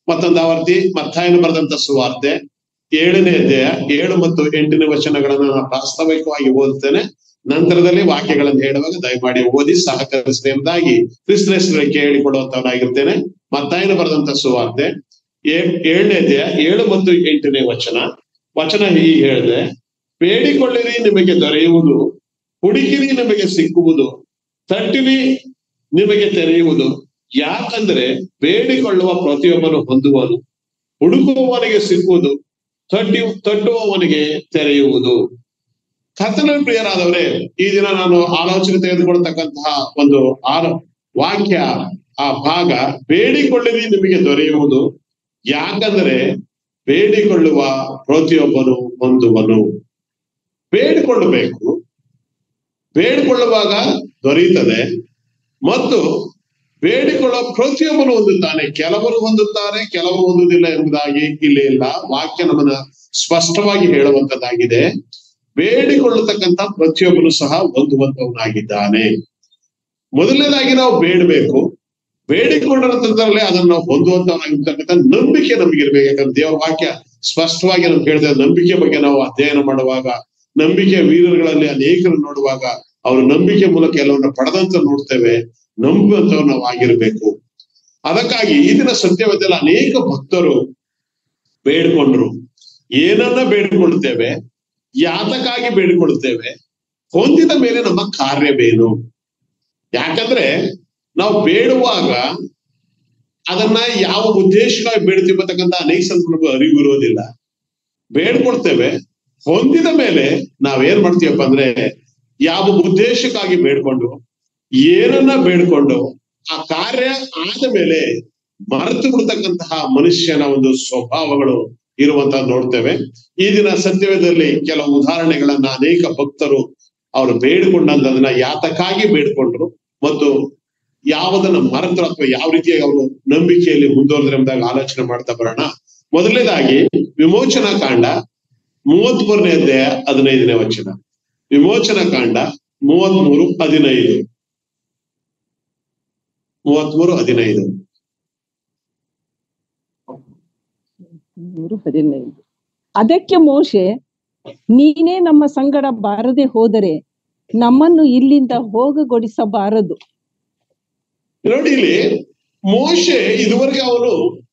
ಮತ್ತೊಂದು ಆವರ್ತಿ ಮತ್ತಾಯನ ಬರೆದಂತ ಸುವಾರ್ತೆ ಏಳನೇ ಅಧ್ಯಾಯ ಏಳು ಮತ್ತು ಎಂಟನೇ ವಚನಗಳನ್ನ ನಾನು ಪ್ರಾಸ್ತಾವಿಕವಾಗಿ ಓದುತ್ತೇನೆ ನಂತರದಲ್ಲಿ ವಾಕ್ಯಗಳನ್ನು ಹೇಳುವಾಗ ದಯಮಾಡಿ ಓದಿ ಸಹಕರಿಸಿದೆ ಎಂಬುದಾಗಿ ಕ್ರಿಸ್ತನ ಕೇಳಿಕೊಡುವಂತವನಾಗಿರ್ತೇನೆ ಮತ್ತಾಯನ ಬರೆದಂತ ಸುವಾರ್ತೆ ಏಳನೇ ಅಧ್ಯಾಯ ಏಳು ಮತ್ತು ಎಂಟನೇ ವಚನ ವಚನ ಹೀಗೆ ಹೇಳಿದೆ ಬೇಡಿಕೊಳ್ಳಿರಿ ನಿಮಗೆ ದೊರೆಯುವುದು ಹುಡುಕಿರಿ ನಿಮಗೆ ಸಿಕ್ಕುವುದು ತಟ್ಟಿರಿ ನಿಮಗೆ ತೆರೆಯುವುದು ಯಾಕಂದ್ರೆ ಬೇಡಿಕೊಳ್ಳುವ ಪ್ರತಿಯೊಬ್ಬನು ಹೊಂದುವನು ಹುಡುಕುವವನಿಗೆ ಸಿಕ್ಕುವುದು ತಟ್ಟಿ ತಟ್ಟುವವನಿಗೆ ತೆರೆಯುವುದು ಕಥನ ಪ್ರಿಯರಾದವರೇ ಈ ದಿನ ನಾನು ಆಲೋಚನೆ ತೆಗೆದುಕೊಳ್ತಕ್ಕಂತಹ ಒಂದು ಆರ ವಾಕ್ಯ ಆ ಭಾಗ ಬೇಡಿಕೊಳ್ಳಿರಿ ನಿಮಗೆ ದೊರೆಯುವುದು ಯಾಕಂದ್ರೆ ಬೇಡಿಕೊಳ್ಳುವ ಪ್ರತಿಯೊಬ್ಬನು ಹೊಂದುವನು ಬೇಡಿಕೊಳ್ಳಬೇಕು ಬೇಡಿಕೊಳ್ಳುವಾಗ ದೊರೆಯುತ್ತದೆ ಮತ್ತು ಬೇಡಿಕೊಳ್ಳುವ ಪ್ರತಿಯೊಬ್ಬನು ಹೊಂದುತ್ತಾನೆ ಕೆಲವರು ಹೊಂದುತ್ತಾರೆ ಕೆಲವರು ಹೊಂದುವುದಿಲ್ಲ ಎಂಬುದಾಗಿ ಇಲ್ಲಿ ಇಲ್ಲ ವಾಕ್ಯ ನಮ್ಮನ್ನ ಸ್ಪಷ್ಟವಾಗಿ ಹೇಳುವಂತದ್ದಾಗಿದೆ ಬೇಡಿಕೊಳ್ಳತಕ್ಕಂತ ಪ್ರತಿಯೊಬ್ಬನು ಸಹ ಹೊಂದುವಂತವನಾಗಿದ್ದಾನೆ ಮೊದಲನೇದಾಗಿ ನಾವು ಬೇಡಬೇಕು ಬೇಡಿಕೊಂಡ ನಂತರದಲ್ಲಿ ಅದನ್ನು ನಾವು ಹೊಂದುವಂತವನಾಗಿರ್ತಕ್ಕಂಥ ನಂಬಿಕೆ ನಮಗಿರ್ಬೇಕು ಯಾಕಂದ್ರೆ ದೇವರ ವಾಕ್ಯ ಸ್ಪಷ್ಟವಾಗಿ ನಮ್ಗೆ ಹೇಳ್ತಾರೆ ನಂಬಿಕೆ ಬಗ್ಗೆ ನಾವು ಅಧ್ಯಯನ ಮಾಡುವಾಗ ನಂಬಿಕೆ ವೀರರುಗಳಲ್ಲಿ ಅನೇಕರು ನೋಡುವಾಗ ಅವರು ನಂಬಿಕೆ ಮೂಲಕ ಎಲ್ಲವನ್ನ ಪಡೆದಂತ ನೋಡ್ತೇವೆ ನಂಬುವಂತವ್ರು ನಾವು ಆಗಿರ್ಬೇಕು ಅದಕ್ಕಾಗಿ ಈ ದಿನ ಸತ್ಯವದಲ್ಲಿ ಅನೇಕ ಭಕ್ತರು ಬೇಡ್ಕೊಂಡ್ರು ಏನನ್ನ ಬೇಡಿಕೊಳ್ಳುತ್ತೇವೆ ಯಾತಕ್ಕಾಗಿ ಬೇಡಿಕೊಳ್ಳುತ್ತೇವೆ ಹೊಂದಿದ ಮೇಲೆ ನಮ್ಮ ಕಾರ್ಯವೇನು ಯಾಕಂದ್ರೆ ನಾವು ಬೇಡುವಾಗ ಅದನ್ನ ಯಾವ ಉದ್ದೇಶಕ್ಕಾಗಿ ಬೇಡ್ತೀವಿ ಅಂತಕ್ಕಂಥ ಅನೇಕ ಸಂದರ್ಭ ಅರಿವು ಇರೋದಿಲ್ಲ ಬೇಡ್ಕೊಳ್ತೇವೆ ಹೊಂದಿದ ಮೇಲೆ ನಾವೇನ್ ಮಾಡ್ತೀವಪ್ಪ ಅಂದ್ರೆ ಯಾವ ಉದ್ದೇಶಕ್ಕಾಗಿ ಬೇಡ್ಕೊಂಡು ಏನನ್ನ ಬೇಡ್ಕೊಂಡು ಆ ಕಾರ್ಯ ಆದ ಮೇಲೆ ಮರೆತು ಬಿಡ್ತಕ್ಕಂತಹ ಮನುಷ್ಯನ ಒಂದು ಸ್ವಭಾವಗಳು ಇರುವಂತ ನೋಡ್ತೇವೆ ಈ ದಿನ ಸತ್ಯವೇದದಲ್ಲಿ ಕೆಲವು ಉದಾಹರಣೆಗಳನ್ನ ಅನೇಕ ಭಕ್ತರು ಅವರು ಬೇಡಿಕೊಂಡಂತದನ್ನ ಯಾತಕ್ಕಾಗಿ ಬೇಡ್ಕೊಂಡ್ರು ಮತ್ತು ಯಾವುದನ್ನ ಮರೆತರು ಅಥವಾ ಯಾವ ರೀತಿಯಾಗಿ ಅವರು ನಂಬಿಕೆಯಲ್ಲಿ ಮುಂದುವರೆದ್ರೆ ಎಂಬುದಾಗಿ ಆಲೋಚನೆ ಮಾಡ್ತಾ ಬರೋಣ ಮೊದಲನೇದಾಗಿ ವಿಮೋಚನಾ ಕಾಂಡ ಮೂವತ್ತ್ ಮೂರನೇ ಅಧ್ಯಾಯ ಹದಿನೈದನೇ ವಚನ ವಿಮೋಚನಾ ಕಾಂಡ ಮೂವತ್ತ್ ಮೂರು ಹದಿನೈದು ಮೂವತ್ಮೂರು ಹದಿನೈದು ಮೂರು ಹದಿನೈದು ಅದಕ್ಕೆ ಮೋಶೆ ನೀನೇ ನಮ್ಮ ಸಂಗಡ ಬಾರದೆ ಹೋದರೆ ನಮ್ಮನ್ನು ಇಲ್ಲಿಂದ ಹೋಗಗೊಡಿಸಬಾರದು ನೋಡಿ ಇಲ್ಲಿ ಮೋಶೆ ಇದುವರೆಗೆ ಅವನು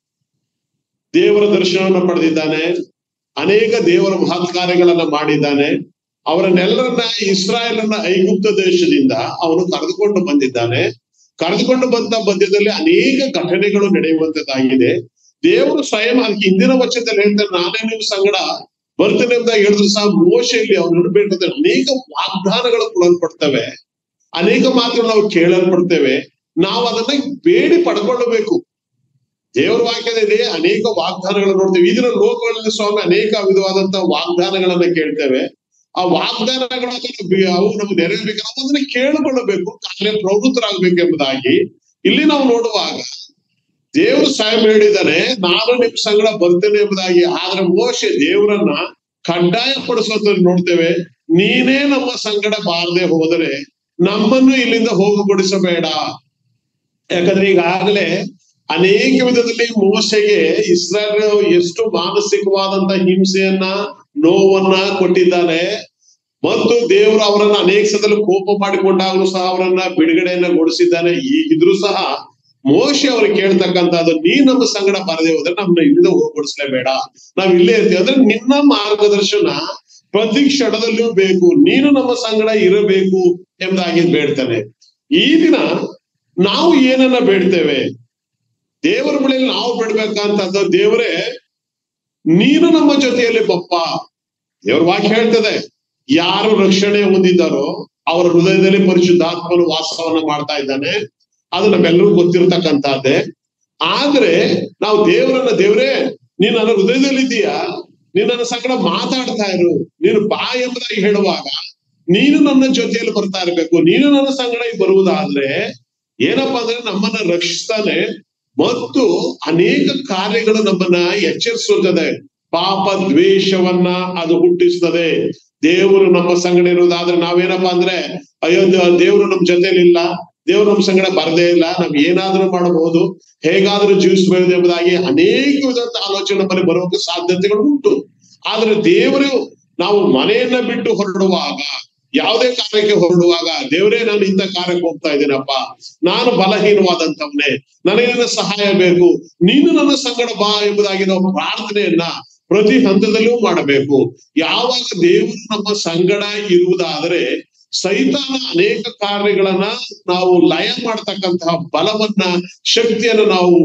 ದೇವರ ದರ್ಶನವನ್ನು ಪಡೆದಿದ್ದಾನೆ ಅನೇಕ ದೇವರ ಮಹತ್ ಕಾರ್ಯಗಳನ್ನ ಮಾಡಿದ್ದಾನೆ ಅವರನ್ನೆಲ್ಲರನ್ನ ಇಸ್ರಾಯೇಲನ್ನ ಐಗುಪ್ತ ದೇಶದಿಂದ ಅವನು ಕರೆದುಕೊಂಡು ಬಂದಿದ್ದಾನೆ ಕರೆದುಕೊಂಡು ಬಂದ ಮಧ್ಯದಲ್ಲಿ ಅನೇಕ ಘಟನೆಗಳು ನಡೆಯುವಂತದ್ದಾಗಿದೆ ದೇವರು ಸ್ವಯಂ ಅದಕ್ಕೆ ಹಿಂದಿನ ವಚನದಲ್ಲಿ ಹೇಳ್ತಾರೆ ನಾನೇ ನಿಮ್ಮ ಸಂಗಡ ಬರ್ತೇನೆ ಅಂತ ಹೇಳಿದ್ರು ಸಹ ಮೋಶೆಯಲ್ಲಿ ಅವನು ಬೇಡ್ಕೊತಾರೆ ಅನೇಕ ವಾಗ್ದಾನಗಳು ಕೊಡಲ್ಪಡ್ತವೆ ಅನೇಕ ಮಾತುಗಳು ನಾವು ಕೇಳಲ್ಪಡ್ತೇವೆ ನಾವು ಅದನ್ನ ಬೇಡಿ ಪಡ್ಕೊಳ್ಳಬೇಕು ದೇವರ ವಾಕ್ಯದಲ್ಲಿ ಅನೇಕ ವಾಗ್ದಾನಗಳು ನೋಡ್ತೇವೆ ಈ ದಿನ ಲೋಕಗಳಲ್ಲಿ ಸ್ವಾಮಿ ಅನೇಕ ವಿಧವಾದಂತಹ ವಾಗ್ದಾನಗಳನ್ನ ಕೇಳ್ತೇವೆ ಆ ವಾಗ್ದಾನಗಳ ಅವು ನಮ್ಗೆ ನೆರವೇರ್ಬೇಕು ನಾವು ಅದನ್ನ ಕೇಳಿಕೊಳ್ಳಬೇಕು ಕಾರ್ಯ ಪ್ರವೃತ್ತರಾಗಬೇಕು ಎಂಬುದಾಗಿ ಇಲ್ಲಿ ನಾವು ನೋಡುವಾಗ ದೇವರು ಸ್ವಯಂ ಹೇಳಿದ್ದಾನೆ ನಾನು ನಿಮ್ ಸಂಗಡ ಬರ್ತೇನೆ ಎಂಬುದಾಗಿ ಆದ್ರೆ ಮೋಶೆ ದೇವರನ್ನ ಕಡ್ಡಾಯ ಪಡಿಸೋದ್ರಲ್ಲಿ ನೋಡ್ತೇವೆ ನೀನೇ ನಮ್ಮ ಸಂಗಡ ಬಾರದೆ ಹೋದರೆ ನಮ್ಮನ್ನು ಇಲ್ಲಿಂದ ಹೋಗಗೊಡಿಸಬೇಡ ಯಾಕಂದ್ರೆ ಈಗಾಗಲೇ ಅನೇಕ ವಿಧದಲ್ಲಿ ಮೋಸೆಗೆ ಇಸ್ರಾಯೇಲ್ ಎಷ್ಟು ಮಾನಸಿಕವಾದಂತ ಹಿಂಸೆಯನ್ನ ನೋವನ್ನ ಕೊಟ್ಟಿದ್ದಾನೆ ಮತ್ತು ದೇವರು ಅವರನ್ನ ಅನೇಕ ಸದಲು ಕೋಪ ಮಾಡಿಕೊಂಡಾಗಲೂ ಸಹ ಅವರನ್ನ ಬಿಡುಗಡೆಯನ್ನ ಗೊಳಿಸಿದ್ದಾನೆ ಈಗಿದ್ರು ಸಹ ಮೋಶೆ ಅವ್ರು ಕೇಳ್ತಕ್ಕಂಥದ್ದು ನೀ ನಮ್ಮ ಸಂಗಡ ಬರದೆ ಹೋದ್ರೆ ನಮ್ಮನ್ನ ಇಲ್ಲಿಂದ ಹೋಗ್ಬಿಡಿಸ್ಲೇಬೇಡ ನಾವ್ ಇಲ್ಲೇ ಇರ್ತೀವಿ ಅಂದ್ರೆ ನಿನ್ನ ಮಾರ್ಗದರ್ಶನ ಪ್ರತಿ ಕ್ಷಣದಲ್ಲೂ ಬೇಕು ನೀನು ನಮ್ಮ ಸಂಗಡ ಇರಬೇಕು ಎಂಬುದಾಗಿ ಬೇಡ್ತಾನೆ ಈ ದಿನ ನಾವು ಏನನ್ನ ಬೇಡ್ತೇವೆ ದೇವರ ಬಳಿಯಲ್ಲಿ ನಾವು ಬಿಡ್ಬೇಕಂತದ್ದು ದೇವರೇ ನೀನು ನಮ್ಮ ಜೊತೆಯಲ್ಲಿ ಬಪ್ಪ ದೇವ್ರ ವಾಕ್ಯ ಹೇಳ್ತದೆ ಯಾರು ರಕ್ಷಣೆ ಹೊಂದಿದ್ದಾರೋ ಅವರ ಹೃದಯದಲ್ಲಿ ಪರಿಶುದ್ಧಾತ್ಮನು ವಾಸವನ್ನ ಮಾಡ್ತಾ ಇದ್ದಾನೆ ಅದು ನಮ್ಮೆಲ್ಲರಿಗೂ ಗೊತ್ತಿರತಕ್ಕಂತಹದ್ದೇ ಆದ್ರೆ ನಾವು ದೇವರನ್ನ ದೇವ್ರೇ ನೀನ್ ನನ್ನ ಹೃದಯದಲ್ಲಿದ್ದೀಯಾ ನೀನ್ ನನ್ನ ಸಂಗಡ ಮಾತಾಡ್ತಾ ಇರು ನೀನು ಬಾ ಎಂಬುದಾಗಿ ಹೇಳುವಾಗ ನೀನು ನನ್ನ ಜೊತೆಯಲ್ಲಿ ಬರ್ತಾ ಇರ್ಬೇಕು ನೀನು ನನ್ನ ಸಂಗಡ ಬರುವುದಾದ್ರೆ ಏನಪ್ಪಾ ಅಂದ್ರೆ ನಮ್ಮನ್ನ ರಕ್ಷಿಸ್ತಾನೆ ಮತ್ತು ಅನೇಕ ಕಾರ್ಯಗಳು ನಮ್ಮನ್ನ ಎಚ್ಚರಿಸುತ್ತದೆ ಪಾಪ ದ್ವೇಷವನ್ನ ಅದು ಹುಟ್ಟಿಸ್ತದೆ ದೇವರು ನಮ್ಮ ಸಂಗಡ ಇರುವುದಾದ್ರೆ ನಾವೇನಪ್ಪಾ ಅಂದ್ರೆ ಅಯ್ಯೋ ದೇವರು ನಮ್ ಜೊತೆಲಿಲ್ಲ ದೇವರು ನಮ್ಮ ಸಂಗಡ ಬರದೇ ಇಲ್ಲ ನಾವ್ ಏನಾದ್ರೂ ಮಾಡಬಹುದು ಹೇಗಾದ್ರೂ ಜೀವಿಸಬಹುದು ಎಂಬುದಾಗಿ ಅನೇಕ ವಿಧದ ಆಲೋಚನೆ ನಮ್ಮಲ್ಲಿ ಬರೋಕೆ ಸಾಧ್ಯತೆಗಳು ಉಂಟು ಆದ್ರೆ ದೇವರು ನಾವು ಮನೆಯನ್ನ ಬಿಟ್ಟು ಹೊರಡುವಾಗ ಯಾವುದೇ ಕಾರ್ಯಕ್ಕೆ ಹೊರಡುವಾಗ ದೇವರೇ ನಾನು ಇಂಥ ಕಾರ್ಯಕ್ಕೆ ಹೋಗ್ತಾ ಇದ್ದೀನಪ್ಪ ನಾನು ಬಲಹೀನವಾದಂತವನೇ ನನಗೆ ನಿನ್ನ ಸಹಾಯ ಬೇಕು ನೀನು ನನ್ನ ಸಂಗಡ ಬಾ ಎಂಬುದಾಗಿ ನಾವು ಪ್ರಾರ್ಥನೆಯನ್ನ ಪ್ರತಿ ಹಂತದಲ್ಲೂ ಮಾಡಬೇಕು ಯಾವಾಗ ದೇವರು ನಮ್ಮ ಸಂಗಡ ಇರುವುದಾದರೆ ಸೈತಾನ ಅನೇಕ ಕಾರ್ಯಗಳನ್ನ ನಾವು ಲಯ ಮಾಡತಕ್ಕಂತಹ ಬಲವನ್ನ ಶಕ್ತಿಯನ್ನ ನಾವು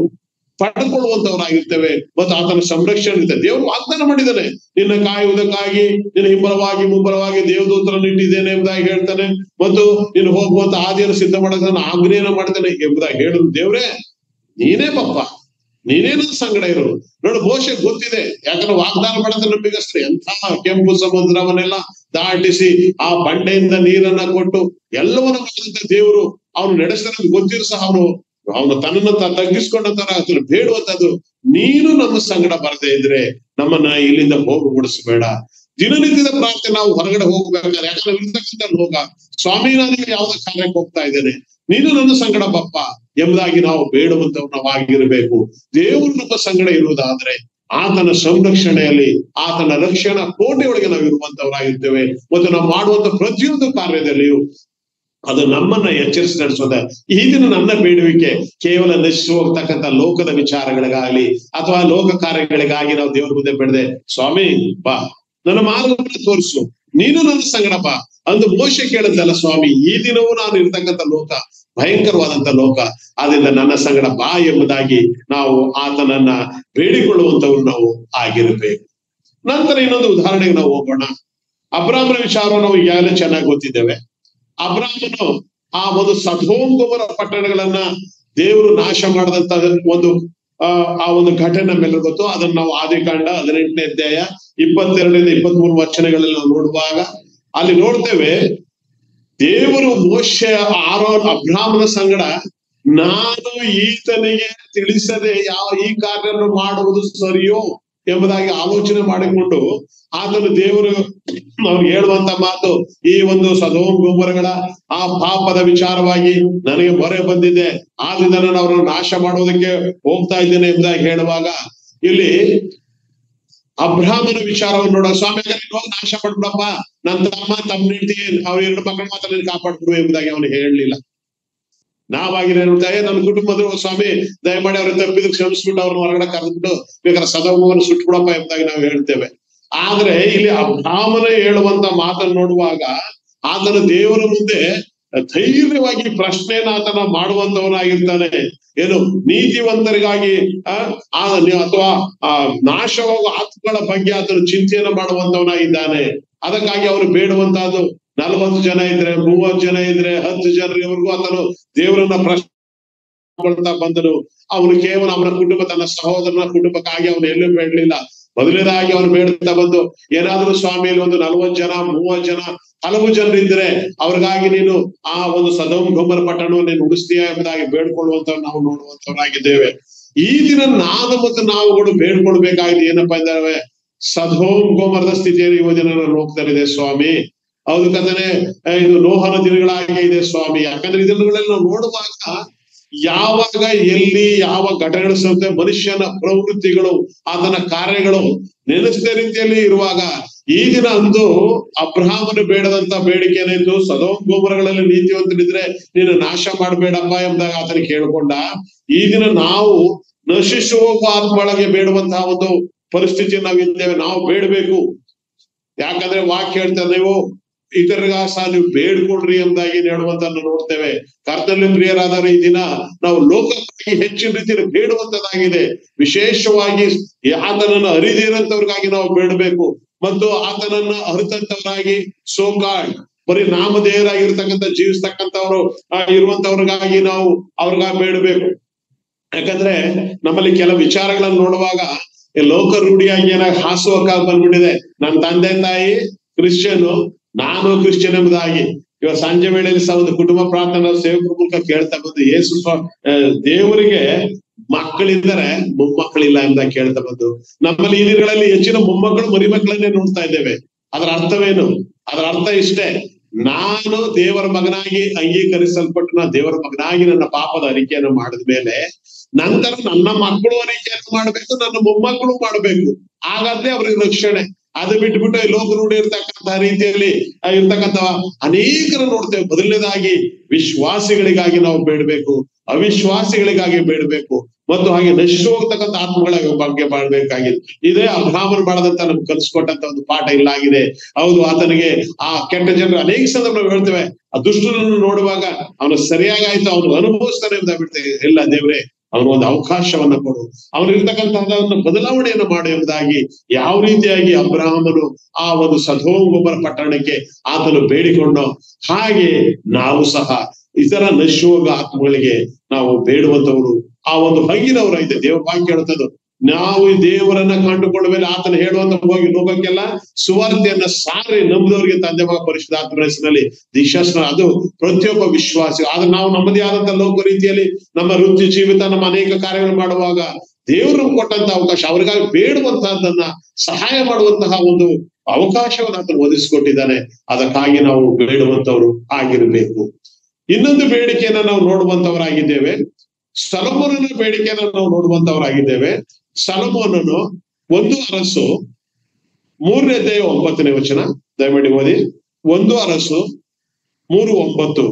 ಪಡೆದುಕೊಳ್ಳುವಂತವರಾಗಿರ್ತೇವೆ ಮತ್ತು ಆತನ ಸಂರಕ್ಷಣೆ ಇರ್ತದೆ ದೇವರು ವಾಗ್ದಾನ ಮಾಡಿದ್ದಾನೆ ನಿನ್ನ ಕಾಯುವುದಕ್ಕಾಗಿ ನಿನ್ನ ಹಿಂಬಲವಾಗಿ ಮುಂಬಲವಾಗಿ ದೇವದೂತರನ್ನು ಇಟ್ಟಿದ್ದೇನೆ ಎಂಬುದಾಗಿ ಹೇಳ್ತಾನೆ ಮತ್ತು ನೀನು ಹೋಗುವಂತ ಆದಿಯನ್ನು ಸಿದ್ಧ ಮಾಡೋಕೆ ನಾನು ಆಜ್ಞೆಯನ್ನು ಮಾಡ್ತೇನೆ ಎಂಬುದಾಗಿ ಹೇಳಿದ್ರು ದೇವ್ರೇ ನೀನೇ ಪಪ್ಪ ನೀನೇ ನನ್ನ ಸಂಗಡ ಇರೋರು ನೋಡು ಮೋಶೆ ಗೊತ್ತಿದೆ ಯಾಕಂದ್ರೆ ವಾಗ್ದಾನ ಮಾಡಿದ್ರೆ ನಂಬಿಗಸ್ತ್ರಿ ಎಂಥ ಕೆಂಪು ಸಮುದ್ರವನ್ನೆಲ್ಲ ದಾಟಿಸಿ ಆ ಬಂಡೆಯಿಂದ ನೀರನ್ನ ಕೊಟ್ಟು ಎಲ್ಲವನ್ನ ಮಾಡಿದಂತ ದೇವರು ಅವನು ನಡೆಸಿದ ಗೊತ್ತಿರು ಸಹ ಅವನು ಅವನು ತನ್ನನ್ನು ತ- ತಗ್ಗಿಸ್ಕೊಂಡಂತರ ಅದನ್ನು ಬೇಡುವಂತದ್ದು ನೀನು ನಮ್ಮ ಸಂಗಡ ಬರದೇ ಇದ್ರೆ ನಮ್ಮನ್ನ ಇಲ್ಲಿಂದ ಹೋಗುಗೊಡಿಸಬೇಡ ದಿನನಿತ್ಯದ ಪ್ರಾರ್ಥನೆ ನಾವು ಹೊರಗಡೆ ಹೋಗ್ಬೇಕಾದ್ರೆ ಯಾಕಂದ್ರೆ ಇರ್ತಕ್ಕಂಥ ಲೋಕ ಸ್ವಾಮಿ ನಾನು ಯಾವ್ದೋ ಕಾರ್ಯಕ್ಕೆ ಹೋಗ್ತಾ ಇದ್ದೇನೆ ನೀನು ನನ್ನ ಸಂಗಡ ಬಪ್ಪ ಎಂಬುದಾಗಿ ನಾವು ಬೇಡುವಂತವ್ ನಾವಾಗಿರಬೇಕು ದೇವರು ನಮ್ಮ ಸಂಗಡ ಇರುವುದಾದ್ರೆ ಆತನ ಸಂರಕ್ಷಣೆಯಲ್ಲಿ ಆತನ ರಕ್ಷಣಾ ಕೋಟೆಯೊಳಗೆ ನಾವು ಇರುವಂತವರಾಗಿರ್ತೇವೆ ಮತ್ತು ನಾವು ಮಾಡುವಂತ ಪ್ರತಿಯೊಂದು ಕಾರ್ಯದಲ್ಲಿಯೂ ಅದು ನಮ್ಮನ್ನ ಎಚ್ಚರಿಸಿ ನಡೆಸೋದ ಈ ದಿನ ನನ್ನ ಬೇಡುವಿಕೆ ಕೇವಲ ನಶಿಸಿ ಹೋಗ್ತಕ್ಕಂಥ ಲೋಕದ ವಿಚಾರಗಳಿಗಾಗಲಿ ಅಥವಾ ಲೋಕ ಕಾರ್ಯಗಳಿಗಾಗಿ ನಾವು ದೇವರ ಮುಂದೆ ಬೆಳೆದೆ ಸ್ವಾಮಿ ಬಾ ನನ್ನ ಮಾರ್ಗವನ್ನು ತೋರಿಸು ನೀನು ನನ್ನ ಸಂಗಡ ಬಾ ಅಂದು ಮೋಶ ಕೇಳಿದ್ದಲ್ಲ ಸ್ವಾಮಿ ಈ ದಿನವೂ ನಾನು ಇರ್ತಕ್ಕಂಥ ಲೋಕ ಭಯಂಕರವಾದಂತ ಲೋಕ ಆದ್ರಿಂದ ನನ್ನ ಸಂಗಡ ಬಾ ಎಂಬುದಾಗಿ ನಾವು ಆತನನ್ನ ಬೇಡಿಕೊಳ್ಳುವಂತವ್ರು ನಾವು ಆಗಿರಬೇಕು ನಂತರ ಇನ್ನೊಂದು ಉದಾಹರಣೆಗೆ ನಾವು ಹೋಗೋಣ ಅಬ್ರಾಹ್ಮನ ವಿಚಾರವನ್ನು ನಾವು ಈಗಾಗಲೇ ಚೆನ್ನಾಗಿ ಗೊತ್ತಿದ್ದೇವೆ ಅಬ್ರಾಹ್ಮನು ಆ ಒಂದು ಸದೋಂಗೊಮರ ಪಟ್ಟಣಗಳನ್ನ ದೇವರು ನಾಶ ಮಾಡದಂತ ಒಂದು ಆ ಆ ಒಂದು ಘಟನೆ ನಮ್ಮೆಲ್ಲರಿಗೂ ಗೊತ್ತು ಅದನ್ನ ನಾವು ಆದಿಕಾಂಡ ಹದಿನೆಂಟನೇ ಅಧ್ಯಾಯ ಇಪ್ಪತ್ತೆರಡರಿಂದ ಇಪ್ಪತ್ತ್ ಮೂರು ವಚನಗಳಲ್ಲಿ ನಾವು ನೋಡುವಾಗ ಅಲ್ಲಿ ನೋಡ್ತೇವೆ ದೇವರು ಮೋಶ ಆರೋನ್ ಅಬ್ರಾಹ್ಮನ ಸಂಗಡ ನಾನು ಈತನಿಗೆ ತಿಳಿಸದೆ ಯಾವ ಈ ಕಾರ್ಯವನ್ನು ಮಾಡುವುದು ಸರಿಯೋ ಎಂಬುದಾಗಿ ಆಲೋಚನೆ ಮಾಡಿಕೊಂಡು ಆತನು ದೇವರು ಅವ್ರಿಗೆ ಹೇಳುವಂತ ಮಾತು ಈ ಒಂದು ಸದೋಮ್ ಗೊಬ್ಬರಗಳ ಆ ಪಾಪದ ವಿಚಾರವಾಗಿ ನನಗೆ ಮೊರೆ ಬಂದಿದೆ ಆದ್ರಿಂದ ನಾನು ಅವರನ್ನು ನಾಶ ಮಾಡುವುದಕ್ಕೆ ಹೋಗ್ತಾ ಇದ್ದೇನೆ ಎಂಬುದಾಗಿ ಹೇಳುವಾಗ ಇಲ್ಲಿ ಅಬ್ರಾಹ್ಮನ ವಿಚಾರವನ್ನು ನೋಡೋ ಸ್ವಾಮಿ ಹಾಗಾದ್ರೆ ನೀನ್ ಹೋಗಿ ನಾಶ ಮಾಡ್ಬಿಡಪ್ಪ ನನ್ನ ತಮ್ಮ ತಮ್ಮ ಹೆಂಡತಿ ಅವ್ರ ಎರಡು ಮಕ್ಕಳ ಮಾತ್ರ ನೀನು ಕಾಪಾಡ್ಬಿಡು ಎಂಬುದಾಗಿ ಅವನು ಹೇಳಲಿಲ್ಲ ನಾವಾಗಿ ಹೇಳ್ತಾರೆ ನನ್ನ ಕುಟುಂಬದ ಸ್ವಾಮಿ ದಯಮಾಡಿ ಅವ್ರ ತಪ್ಪಿದಕ್ಕೆ ಕ್ಷಮಿಸ್ಬಿಟ್ಟು ಅವ್ರನ್ನ ಹೊರಗಡೆ ಕರೆದ್ಬಿಟ್ಟು ಬೇಕಾದ್ರೆ ಸದವವನ್ನು ಸುಟ್ಬಿಡಪ್ಪ ಎಂಬುದಾಗಿ ನಾವು ಹೇಳ್ತೇವೆ ಆದ್ರೆ ಇಲ್ಲಿ ಅಬ್ರಾಹ್ಮನ ಹೇಳುವಂತ ಮಾತನ್ನು ನೋಡುವಾಗ ಆತನ ದೇವರ ಮುಂದೆ ಧೈರ್ಯವಾಗಿ ಪ್ರಶ್ನೆಯನ್ನ ಆತನ ಮಾಡುವಂತವನಾಗಿರ್ತಾನೆ ಏನು ನೀತಿವಂತರಿಗಾಗಿ ಆ ಆ ನಿ- ಅಥವಾ ಆ ನಾಶವಾಗುವ ಆತ್ಮಗಳ ಬಗ್ಗೆ ಆತನು ಚಿಂತೆಯನ್ನು ಮಾಡುವಂತವನಾಗಿದ್ದಾನೆ ಅದಕ್ಕಾಗಿ ಅವನು ಬೇಡುವಂತಹದ್ದು ನಲವತ್ತು ಜನ ಇದ್ರೆ ಮೂವತ್ತು ಜನ ಇದ್ರೆ ಹತ್ತು ಜನರಿವರೆಗೂ ಆತನು ದೇವರನ್ನ ಪ್ರಶ್ನೆ ಮಾಡ್ಕೊಳ್ತಾ ಬಂದನು ಅವನು ಕೇವಲ ಅವನ ಕುಟುಂಬ ತನ್ನ ಸಹೋದರನ ಕುಟುಂಬಕ್ಕಾಗಿ ಅವನು ಎಲ್ಲೂ ಬೇಡಲಿಲ್ಲ ಮೊದಲನೇದಾಗಿ ಅವನು ಬೇಡುತ್ತಾ ಬಂದು ಏನಾದ್ರೂ ಸ್ವಾಮಿಯಲ್ಲಿ ಒಂದು ನಲವತ್ತು ಜನ ಮೂವತ್ತು ಜನ ಹಲವು ಜನರಿದ್ರೆ ಅವ್ರಿಗಾಗಿ ನೀನು ಆ ಒಂದು ಸದೋಮ್ ಗೊಬ್ಬರ ಪಟ್ಟಣವನ್ನು ನೀನು ಉಳಿಸ್ತೀಯ ಎಂಬುದಾಗಿ ಬೇಡ್ಕೊಳ್ಳುವಂತ ನಾವು ನೋಡುವಂತವರಾಗಿದ್ದೇವೆ ಈ ದಿನ ನಾನು ಮತ್ತು ನಾವುಗಳು ಬೇಡ್ಕೊಳ್ಬೇಕಾಗಿದೆ ಏನಪ್ಪಾ ಇದ್ದಾವೆ ಸದೋಮ್ ಗೋಮರದ ಸ್ಥಿತಿಯಲ್ಲಿ ಈ ದಿನ ನಾನು ಹೋಗ್ತಾ ಇದೆ ಸ್ವಾಮಿ ಹೌದು ಕದನೆ ಇದು ನೋಹನ ದಿನಗಳಾಗೆ ಇದೆ ಸ್ವಾಮಿ ಯಾಕಂದ್ರೆ ಇದನ್ನುಗಳಲ್ಲಿ ನಾವು ನೋಡುವಾಗ ಯಾವಾಗ ಎಲ್ಲಿ ಯಾವ ಘಟನೆಗಳು ಸಂತೆ ಮನುಷ್ಯನ ಪ್ರವೃತ್ತಿಗಳು ಆತನ ಕಾರ್ಯಗಳು ನೆನೆಸಿದ ರೀತಿಯಲ್ಲಿ ಇರುವಾಗ ಈ ದಿನ ಅಂದು ಅಬ್ರಹಾಮನು ಬೇಡದಂತ ಬೇಡಿಕೆ ಏನಾಯ್ತು ಸದೋಮ್ ಗೋಪುರಗಳಲ್ಲಿ ನೀತಿವಂತರಿದ್ರೆ ನೀನು ನಾಶ ಮಾಡಬೇಡಪ್ಪ ಎಂಬುದಾಗಿ ಆತನಿಗೆ ಕೇಳ್ಕೊಂಡ ಈ ದಿನ ನಾವು ನಶಿಸು ಹೋಗುವ ಆತ್ಮೊಳಗೆ ಬೇಡುವಂತಹ ಒಂದು ಪರಿಸ್ಥಿತಿ ನಾವಿದ್ದೇವೆ ನಾವು ಬೇಡಬೇಕು ಯಾಕಂದ್ರೆ ವಾಕ್ಯ ಹೇಳ್ತಾರೆ ನೀವು ಇತರಗ ಸಹ ನೀವು ಬೇಡ್ಕೊಳ್ರಿ ಎಂಬುದಾಗಿ ಹೇಳುವಂತ ನೋಡ್ತೇವೆ ಕರ್ತನಲ್ಲಿ ಪ್ರಿಯರಾದವರು ಈ ದಿನ ನಾವು ಲೋಕಕ್ಕಾಗಿ ಹೆಚ್ಚಿನ ರೀತಿಯಲ್ಲಿ ಬೇಡುವಂತದ್ದಾಗಿದೆ ವಿಶೇಷವಾಗಿ ಆತನನ್ನ ಅರಿದಿರಂತವ್ರಿಗಾಗಿ ನಾವು ಬೇಡಬೇಕು ಮತ್ತು ಆತನನ್ನ ಅರಿತಂತವರಾಗಿ ಸೋಕಾಳ್ ಬರೀ ನಾಮಧೇಯರಾಗಿರ್ತಕ್ಕಂಥ ಜೀವಿಸ್ತಕ್ಕಂಥವ್ರು ಆ, ಇರುವಂತವ್ರಿಗಾಗಿ ನಾವು ಅವ್ರಿಗಾಗಿ ಬೇಡಬೇಕು ಯಾಕಂದ್ರೆ ನಮ್ಮಲ್ಲಿ ಕೆಲ ವಿಚಾರಗಳನ್ನ ನೋಡುವಾಗ ಈ ಲೋಕ ರೂಢಿಯಾಗಿ ಏನಾಗ ಹಾಸುವಕ್ಕಾಗಿ ಬಂದ್ಬಿಟ್ಟಿದೆ ನನ್ನ ತಂದೆ ತಾಯಿ ಕ್ರಿಶ್ಚಿಯನ್ ನಾನು ಕ್ರಿಶ್ಚಿಯನ್ ಎಂಬುದಾಗಿ ಇವಾಗ ಸಂಜೆ ವೇಳೆಯಲ್ಲಿ ಸಹ ಒಂದು ಕುಟುಂಬ ಪ್ರಾರ್ಥನಾ ಸೇವಕರ ಮೂಲಕ ಕೇಳ್ತಾ ಬಂದು ಯೇಸು ಸ್ವ- ಆ, ದೇವರಿಗೆ ಮಕ್ಕಳಿದ್ದಾರೆ ಮೊಮ್ಮಕ್ಕಳಿಲ್ಲ ಎಂಬುದಾಗಿ ಕೇಳ್ತಾ ಬಂದು ನಮ್ಮಲ್ಲಿ ಈ ದಿನಗಳಲ್ಲಿ ಹೆಚ್ಚಿನ ಮೊಮ್ಮಕ್ಕಳು ಮರಿ ಮಕ್ಕಳನ್ನೇ ನೋಡ್ತಾ ಇದ್ದೇವೆ ಅದರ ಅರ್ಥವೇನು ಅದರ ಅರ್ಥ ಇಷ್ಟೇ ನಾನು ದೇವರ ಮಗನಾಗಿ ಅಂಗೀಕರಿಸಲ್ಪಟ್ಟು ನಾನು ದೇವರ ಮಗನಾಗಿ ನನ್ನ ಪಾಪದ ಅರಿಕೆಯನ್ನು ಮಾಡಿದ ಮೇಲೆ ನಂತರ ನನ್ನ ಮಕ್ಕಳು ಅರಿಕೆಯನ್ನು ಮಾಡಬೇಕು ನನ್ನ ಮೊಮ್ಮಕ್ಕಳು ಮಾಡಬೇಕು ಹಾಗಾದ್ರೆ ಅವ್ರಿಗೆ ರಕ್ಷಣೆ ಅದು ಬಿಟ್ಬಿಟ್ಟು ಈ ಲೋಕ ನೋಡಿ ಇರ್ತಕ್ಕಂತಹ ರೀತಿಯಲ್ಲಿ ಆ, ಇರ್ತಕ್ಕಂಥ ಅನೇಕರು ನೋಡ್ತೇವೆ ಮೊದಲನೇದಾಗಿ ವಿಶ್ವಾಸಿಗಳಿಗಾಗಿ ನಾವು ಬೇಡಬೇಕು ಅವಿಶ್ವಾಸಿಗಳಿಗಾಗಿ ಬೇಡಬೇಕು ಮತ್ತು ಹಾಗೆ ನಶಿಸಿ ಹೋಗ್ತಕ್ಕಂಥ ಆತ್ಮಗಳ ಬಗ್ಗೆ ಮಾಡಬೇಕಾಗಿದೆ ಇದೇ ಅಬ್ರಾಹ್ಮನ್ ಮಾಡದಂತ ನಮ್ಗೆ ಕಲಿಸ್ಕೊಟ್ಟಂತ ಒಂದು ಪಾಠ ಇಲ್ಲಾಗಿದೆ ಹೌದು ಆತನಿಗೆ ಆ ಕೆಟ್ಟ ಜನರು ಅನೇಕ ಸಂದರ್ಭ ನಾವು ಹೇಳ್ತೇವೆ ಆ ದುಷ್ಟನನ್ನು ನೋಡುವಾಗ ಅವನು ಸರಿಯಾಗಿ ಆಯ್ತು ಅವನು ಅನುಭವಿಸ್ತಾನೆ ಅಂತ ಬಿಡ್ತೇವೆ ಇಲ್ಲ ದೇವ್ರೆ ಅವನು ಒಂದು ಅವಕಾಶವನ್ನ ಕೊಡು ಅವನಿರ್ತಕ್ಕಂತಹ ಒಂದು ಬದಲಾವಣೆಯನ್ನು ಮಾಡು ಎಂಬುದಾಗಿ ಯಾವ ರೀತಿಯಾಗಿ ಅಬ್ರಾಹ್ಮನು ಆ ಒಂದು ಸದೋಗೊಬ್ಬರ ಪಟ್ಟಣಕ್ಕೆ ಆತನು ಬೇಡಿಕೊಂಡು ಹಾಗೆ ನಾವು ಸಹ ಇತರ ನಶೋಗ ಆತ್ಮಗಳಿಗೆ ನಾವು ಬೇಡುವಂತವರು ಆ ಒಂದು ಹಂಗಿನವರೈತೆ ದೇವ್ರ ವಾಕ್ಯ ಹೇಳುತ್ತದು ನಾವು ಈ ದೇವರನ್ನ ಕಂಡುಕೊಂಡ ಮೇಲೆ ಆತನ ಹೇಳುವಂತ ಹೋಗಿ ಲೋಕಕ್ಕೆಲ್ಲ ಸುವಾರ್ತೆಯನ್ನ ಸಾರಿ ನಂಬಿದವರಿಗೆ ತಂದೆ ಮಗ ಪರಿಶುದ್ಧ ಆತ್ಮನ ಹೆಸರಿನಲ್ಲಿ ದೀಕ್ಷಾಸ್ನ ಅದು ಪ್ರತಿಯೊಬ್ಬ ವಿಶ್ವಾಸಿ ಆದ್ರೆ ನಾವು ನಮ್ಮದೇ ಆದಂತ ಲೋಕ ರೀತಿಯಲ್ಲಿ ನಮ್ಮ ವೃತ್ತಿ ಜೀವಿತ ನಮ್ಮ ಅನೇಕ ಕಾರ್ಯಗಳು ಮಾಡುವಾಗ ದೇವರು ಕೊಟ್ಟಂತ ಅವಕಾಶ ಅವ್ರಿಗಾಗಿ ಬೇಡುವಂತಹದ್ದನ್ನ ಸಹಾಯ ಮಾಡುವಂತಹ ಒಂದು ಅವಕಾಶವನ್ನು ಆತನು ಒದಗಿಸಿಕೊಟ್ಟಿದ್ದಾನೆ ಅದಕ್ಕಾಗಿ ನಾವು ಬೇಡುವಂತವರು ಆಗಿರಬೇಕು ಇನ್ನೊಂದು ಬೇಡಿಕೆಯನ್ನ ನಾವು ನೋಡುವಂತವರಾಗಿದ್ದೇವೆ ಸಲಮೋನನ ಬೇಡಿಕೆಯನ್ನ ನಾವು ನೋಡುವಂತವರಾಗಿದ್ದೇವೆ ಸಲಮೋನನು ಒಂದು ಅರಸು ಮೂರನೇ ಅಧ್ಯಾಯ ಒಂಬತ್ತನೇ ವಚನ ದಯಮಾಡಿ ಓದಿ ಒಂದು ಅರಸು ಮೂರು ಒಂಬತ್ತು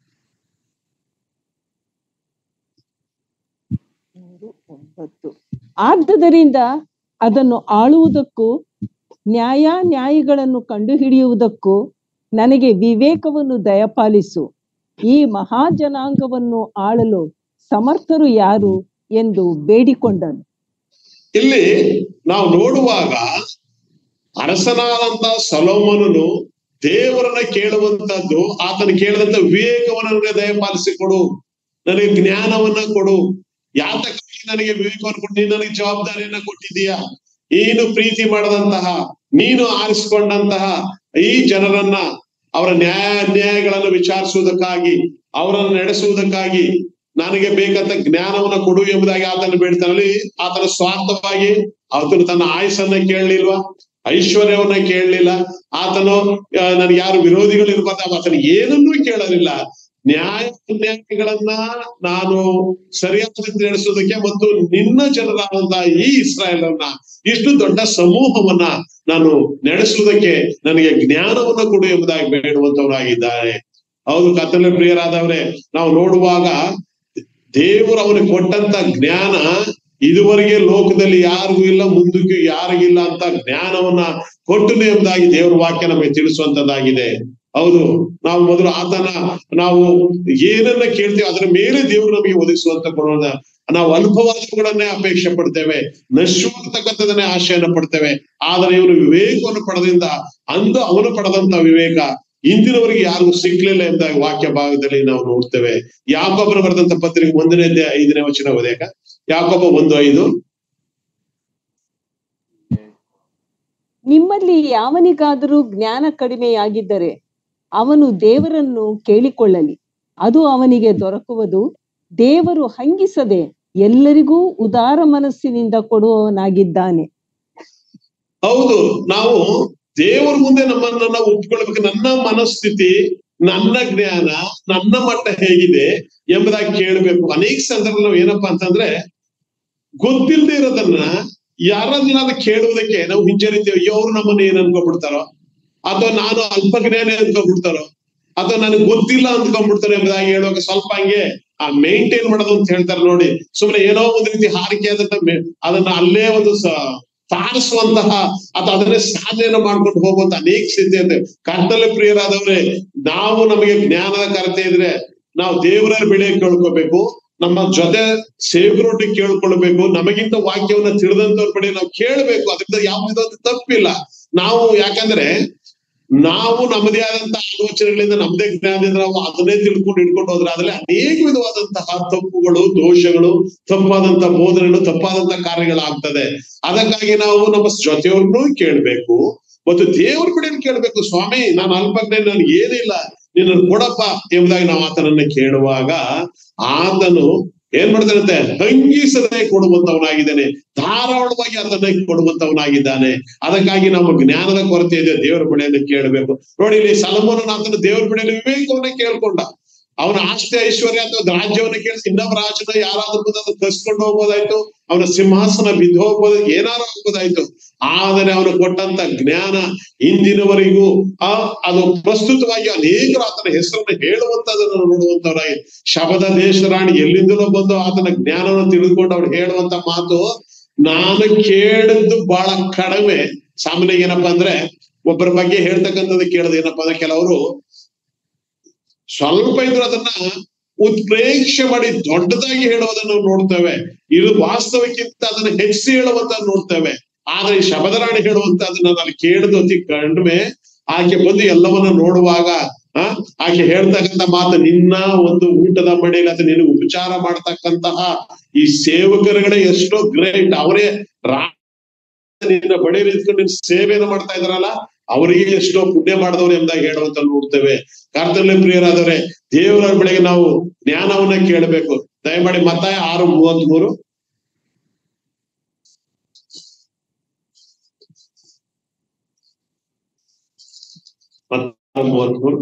ಮೂರು ಒಂಬತ್ತು ಆದುದರಿಂದ ಅದನ್ನು ಆಳುವುದಕ್ಕೂ ನ್ಯಾಯ ನ್ಯಾಯಗಳನ್ನು ಕಂಡುಹಿಡಿಯುವುದಕ್ಕೂ ನನಗೆ ವಿವೇಕವನ್ನು ದಯಪಾಲಿಸು ಈ ಮಹಾಜನಾಂಗವನ್ನು ಆಳಲು ಸಮರ್ಥರು ಯಾರು ಎಂದು ಬೇಡಿಕೊಂಡನು ಇಲ್ಲಿ ನಾವು ನೋಡುವಾಗ ಅರಸನಾದಂತ ಸಲೋಮನನು ದೇವರನ್ನ ಕೇಳುವಂತದ್ದು ಆತನ ಕೇಳಿದಂತ ವಿವೇಕವನ್ನು ನನಗೆ ದಯಪಾಲಿಸಿಕೊಡು ನನಗೆ ಜ್ಞಾನವನ್ನ ಕೊಡು ಯಾತಕ್ಕಾಗಿ ನನಗೆ ವಿವೇಕವನ್ನು ಕೊಡು ನೀನು ನನಗೆ ಜವಾಬ್ದಾರಿಯನ್ನ ಕೊಟ್ಟಿದೀಯಾ ನೀನು ಪ್ರೀತಿ ಮಾಡದಂತಹ ನೀನು ಆರಿಸಿಕೊಂಡಂತಹ ಈ ಜನರನ್ನ ಅವರ ನ್ಯಾಯ ಅನ್ಯಾಯಗಳನ್ನು ವಿಚಾರಿಸುವುದಕ್ಕಾಗಿ ಅವರನ್ನು ನಡೆಸುವುದಕ್ಕಾಗಿ ನನಗೆ ಬೇಕಂತ ಜ್ಞಾನವನ್ನ ಕೊಡು ಎಂಬುದಾಗಿ ಆತನ ಬೇಡ್ತಾನಲ್ಲಿ ಆತನ ಸ್ವಾರ್ಥವಾಗಿ ಆತನು ತನ್ನ ಆಯಸ್ಸನ್ನ ಕೇಳಲಿಲ್ವಾ ಐಶ್ವರ್ಯವನ್ನ ಕೇಳಲಿಲ್ಲ ಆತನು ಆ, ನನಗೆ ಯಾರು ವಿರೋಧಿಗಳು ಇರ್ಬಾರ್ದು ಆತನು ಏನನ್ನೂ ಕೇಳಲಿಲ್ಲ ನ್ಯಾಯ ಅನ್ಯಾಯಗಳನ್ನ ನಾನು ಸರಿಯಾದ ರೀತಿ ನಡೆಸೋದಕ್ಕೆ ಮತ್ತು ನಿನ್ನ ಜನರಾದಂತಹ ಈ ಇಸ್ರಾಯೇಲನ್ನ ಇಷ್ಟು ದೊಡ್ಡ ಸಮೂಹವನ್ನ ನಾನು ನಡೆಸುವುದಕ್ಕೆ ನನಗೆ ಜ್ಞಾನವನ್ನ ಕೊಡು ಎಂಬುದಾಗಿ ಬೇಡುವಂತವರಾಗಿದ್ದಾರೆ ಹೌದು ಕತ್ತಲೆ ಪ್ರಿಯರಾದವರೇ ನಾವು ನೋಡುವಾಗ ದೇವರು ಅವನಿಗೆ ಕೊಟ್ಟಂತ ಜ್ಞಾನ ಇದುವರೆಗೆ ಲೋಕದಲ್ಲಿ ಯಾರಿಗೂ ಇಲ್ಲ ಮುಂದಕ್ಕೂ ಯಾರಿಗಿಲ್ಲ ಅಂತ ಜ್ಞಾನವನ್ನ ಕೊಟ್ಟನು ಎಂಬುದಾಗಿ ದೇವರ ವಾಕ್ಯ ನಮಗೆ ತಿಳಿಸುವಂತದ್ದಾಗಿದೆ ಹೌದು ನಾವು ಮೊದಲು ಆತನ ನಾವು ಏನನ್ನ ಕೇಳ್ತೀವಿ ಅದರ ಮೇಲೆ ದೇವರು ನಮಗೆ ಒದಗಿಸುವಂತ ಕೊಡೋಣ ನಾವು ಅಲ್ಪವಾದಗಳನ್ನೇ ಅಪೇಕ್ಷೆ ಪಡ್ತೇವೆ ನಶ್ವರ್ತಕ್ಕಂಥದನ್ನೇ ಆಶೆಯನ್ನು ಪಡ್ತೇವೆ ಆದರೆ ಇವನು ವಿವೇಕವನ್ನು ಪಡೆದಿಂದ ಅಂದು ಅವನು ಪಡೆದಂತ ವಿವೇಕ ಇಂದಿನವರೆಗೆ ಯಾರಿಗೂ ಸಿಗ್ಲಿಲ್ಲ ಎಂಬುದಾಗಿ ವಾಕ್ಯ ಭಾಗದಲ್ಲಿ ನಾವು ನೋಡ್ತೇವೆ ಯಾಕೊಬ್ಬರು ಬರೆದಂತ ಪತ್ರಿಕೆ ಒಂದನೇ ಅಧ್ಯಾಯ ಐದನೇ ವಚನ ಓದ್ಯಾಕ ಯಾಕೊಬ್ಬ ಒಂದು ಐದು ನಿಮ್ಮಲ್ಲಿ ಯಾವನಿಗಾದರೂ ಜ್ಞಾನ ಕಡಿಮೆಯಾಗಿದ್ದರೆ ಅವನು ದೇವರನ್ನು ಕೇಳಿಕೊಳ್ಳಲಿ ಅದು ಅವನಿಗೆ ದೊರಕುವುದು ದೇವರು ಹಂಗಿಸದೆ ಎಲ್ಲರಿಗೂ ಉದಾರ ಮನಸ್ಸಿನಿಂದ ಕೊಡುವವನಾಗಿದ್ದಾನೆ ಹೌದು ನಾವು ದೇವರ ಮುಂದೆ ನಮ್ಮನ್ನ ನಾವು ಒಪ್ಕೊಳ್ಬೇಕು ನನ್ನ ಮನಸ್ಥಿತಿ ನನ್ನ ಜ್ಞಾನ ನನ್ನ ಮಟ್ಟ ಹೇಗಿದೆ ಎಂಬುದಾಗಿ ಕೇಳಬೇಕು ಅನೇಕ ಸಂದರ್ಭ ನಾವು ಏನಪ್ಪಾ ಅಂತಂದ್ರೆ ಗೊತ್ತಿಲ್ಲದೆ ಇರೋದನ್ನ ಯಾರನ್ನಾದ್ರೂ ಕೇಳುವುದಕ್ಕೆ ನಾವು ಹಿಂಜರಿತೇವೆ ಅಯ್ಯೋ ಅವ್ರು ನಮ್ಮನ್ನ ಏನ್ ಅನ್ಕೊಂಡ್ಬಿಡ್ತಾರೋ ಅಥವಾ ನಾನು ಅಲ್ಪ ಜ್ಞಾನಿ ಅನ್ಕೊಂಡ್ಬಿಡ್ತಾರೋ ಅಥವಾ ನನಗೆ ಗೊತ್ತಿಲ್ಲ ಅಂದ್ಕೊಂಡ್ಬಿಡ್ತಾರೆ ಎಂಬುದಾಗಿ ಹೇಳುವಾಗ ಸ್ವಲ್ಪ ಹಂಗೆ ಆ ಮೇಂಟೈನ್ ಮಾಡೋದು ಅಂತ ಹೇಳ್ತಾರೆ ನೋಡಿ ಸುಮ್ಮನೆ ಏನೋ ಒಂದು ರೀತಿ ಹಾರಿಕೆ ಆದಂತ ಮೆ- ಅದನ್ನ ಅಲ್ಲೇ ಒಂದು ಸ ಸಾರಿಸುವಂತಹ ಅಥವಾ ಅದನ್ನೇ ಸಾಧನೆಯನ್ನು ಮಾಡ್ಕೊಂಡು ಹೋಗುವಂತ ಅನೇಕ ಸ್ಥಿತಿ ಇದೆ ಕರ್ತಲೆ ಪ್ರಿಯರಾದವ್ರೆ ನಾವು ನಮಗೆ ಜ್ಞಾನದ ಕೊರತೆ ಇದ್ರೆ ನಾವು ದೇವರ ಬೆಳೆ ಕೇಳ್ಕೋಬೇಕು ನಮ್ಮ ಜೊತೆ ಸೇವರೊಟ್ಟಿಗೆ ಕೇಳ್ಕೊಳ್ಬೇಕು ನಮಗಿಂತ ವಾಕ್ಯವನ್ನ ತಿಳಿದಂತವ್ರ ಬಳಿ ನಾವು ಕೇಳಬೇಕು ಅದರಿಂದ ಯಾವ ವಿಧವಾದ ತಪ್ಪಿಲ್ಲ ನಾವು ಯಾಕಂದ್ರೆ ನಾವು ನಮ್ಮದೇ ಆದಂತಹ ಆಲೋಚನೆಗಳಿಂದ ನಮ್ಮದೇ ಜ್ಞಾನದಿಂದ ನಾವು ಅದನ್ನೇ ತಿಳ್ಕೊಂಡು ಇಟ್ಕೊಂಡು ಹೋದ್ರೆ ಅದ್ರಲ್ಲಿ ಅನೇಕ ವಿಧವಾದಂತಹ ತಪ್ಪುಗಳು ದೋಷಗಳು ತಪ್ಪಾದಂತಹ ಬೋಧನೆಗಳು ತಪ್ಪಾದಂತಹ ಕಾರ್ಯಗಳಾಗ್ತದೆ ಅದಕ್ಕಾಗಿ ನಾವು ನಮ್ಮ ಜೊತೆಯವ್ರನ್ನೂ ಕೇಳ್ಬೇಕು ಮತ್ತು ದೇವ್ರ ಕಡೆಯನ್ನು ಕೇಳ್ಬೇಕು ಸ್ವಾಮಿ ನಾನು ಅಲ್ಪಜ್ಞಾನಿ ನನ್ಗೆ ಏನಿಲ್ಲ ನಿನ್ನ ಕೊಡಪ್ಪ ಎಂಬುದಾಗಿ ನಾವು ಆತನನ್ನ ಕೇಳುವಾಗ ಆತನು ಏನ್ ಮಾಡ್ತಾನಂತೆ ಹಂಗಿಸದೆ ಕೊಡುವಂತವನಾಗಿದ್ದಾನೆ ಧಾರಾಳವಾಗಿ ಅದನ್ನ ಕೊಡುವಂತವನಾಗಿದ್ದಾನೆ ಅದಕ್ಕಾಗಿ ನಮ್ಮ ಜ್ಞಾನದ ಕೊರತೆ ಇದೆ ದೇವರ ಬಳಿಯನ್ನು ಕೇಳಬೇಕು ನೋಡಿ ಇಲ್ಲಿ ಸಲಮೋನ ಆತನ ದೇವರ ಬಳಿಯಲ್ಲಿ ವಿವೇಕವನ್ನ ಕೇಳ್ಕೊಂಡ ಅವನ ಆಸ್ತಿ ಐಶ್ವರ್ಯ ಅಥವಾ ರಾಜ್ಯವನ್ನ ಕೇಳಿಸಿ ಇನ್ನೊಬ್ಬ ರಾಜನ ಯಾರಾದ್ರೂ ಬಂದು ಅದನ್ನ ಕಸ್ಕೊಂಡು ಹೋಗ್ಬೋದಾಯ್ತು ಅವನ ಸಿಂಹಾಸನ ಬಿದ್ದು ಹೋಗ್ಬೋದು ಏನಾರು ಆಗ್ಬೋದಾಯ್ತು ಆದರೆ ಅವನು ಕೊಟ್ಟಂತ ಜ್ಞಾನ ಇಂದಿನವರೆಗೂ ಆ ಅದು ಪ್ರಸ್ತುತವಾಗಿ ಅನೇಕರು ಆತನ ಹೆಸರನ್ನು ಹೇಳುವಂತದನ್ನು ನೋಡುವಂತವರಾಗಿ ಶಬದ ದೇಶದ ರಾಣಿ ಎಲ್ಲಿಂದಲೂ ಬಂದು ಆತನ ಜ್ಞಾನವನ್ನು ತಿಳಿದುಕೊಂಡು ಅವ್ರು ಹೇಳುವಂತ ಮಾತು ನಾನು ಕೇಳಿದ್ದು ಬಹಳ ಕಡಿಮೆ ಸಾಮಾನ್ಯ ಏನಪ್ಪಾ ಅಂದ್ರೆ ಒಬ್ಬರ ಬಗ್ಗೆ ಹೇಳ್ತಕ್ಕಂಥದ್ದು ಕೇಳೋದು ಏನಪ್ಪಾ ಅಂದ್ರೆ ಕೆಲವರು ಸ್ವಲ್ಪ ಇದ್ರು ಅದನ್ನ ಉತ್ಪ್ರೇಕ್ಷೆ ಮಾಡಿ ದೊಡ್ಡದಾಗಿ ಹೇಳುವುದನ್ನು ನಾವು ನೋಡ್ತೇವೆ ಇದು ವಾಸ್ತವಕ್ಕಿಂತ ಅದನ್ನ ಹೆಚ್ಚಿಸಿ ಹೇಳುವಂತ ನೋಡ್ತೇವೆ ಆದ್ರೆ ಈ ಶಬದರಾಣಿ ಹೇಳುವಂತ ಅದನ್ನ ನಾನು ಕೇಳಿದ ಅತಿ ಕಡಿಮೆ ಆಕೆ ಬಂದು ಎಲ್ಲವನ್ನ ನೋಡುವಾಗ ಆ ಆಕೆ ಹೇಳ್ತಕ್ಕಂಥ ಮಾತು ನಿನ್ನ ಒಂದು ಊಟದ ಮಡಿಯಲ್ಲಿ ಅಥವಾ ನಿನ್ನ ಉಪಚಾರ ಮಾಡ್ತಕ್ಕಂತಹ ಈ ಸೇವಕರುಗಳೇ ಎಷ್ಟೋ ಗ್ರೇಟ್ ಅವರೇ ರಾ ನಿನ್ನ ಬಡಿಯಲ್ಲಿ ಇದ್ಕೊಂಡು ನಿನ್ನ ಸೇವೆಯನ್ನು ಮಾಡ್ತಾ ಇದಾರಲ್ಲ ಅವರಿಗೆ ಎಷ್ಟೋ ಪುಣ್ಯ ಮಾಡಿದವರು ಎಂಬುದಾಗಿ ಹೇಳುವಂತ ನೋಡ್ತೇವೆ ಕರ್ತನಲ್ಲಿ ಪ್ರಿಯರಾದರೆ ದೇವರ ಬಳಿಗೆ ನಾವು ಜ್ಞಾನವನ್ನ ಕೇಳಬೇಕು ದಯಮಾಡಿ ಮತ್ತಾಯ ಆರು ಮೂವತ್ತ್ ಮೂರು ಮೂವತ್ತ್ ಮೂರು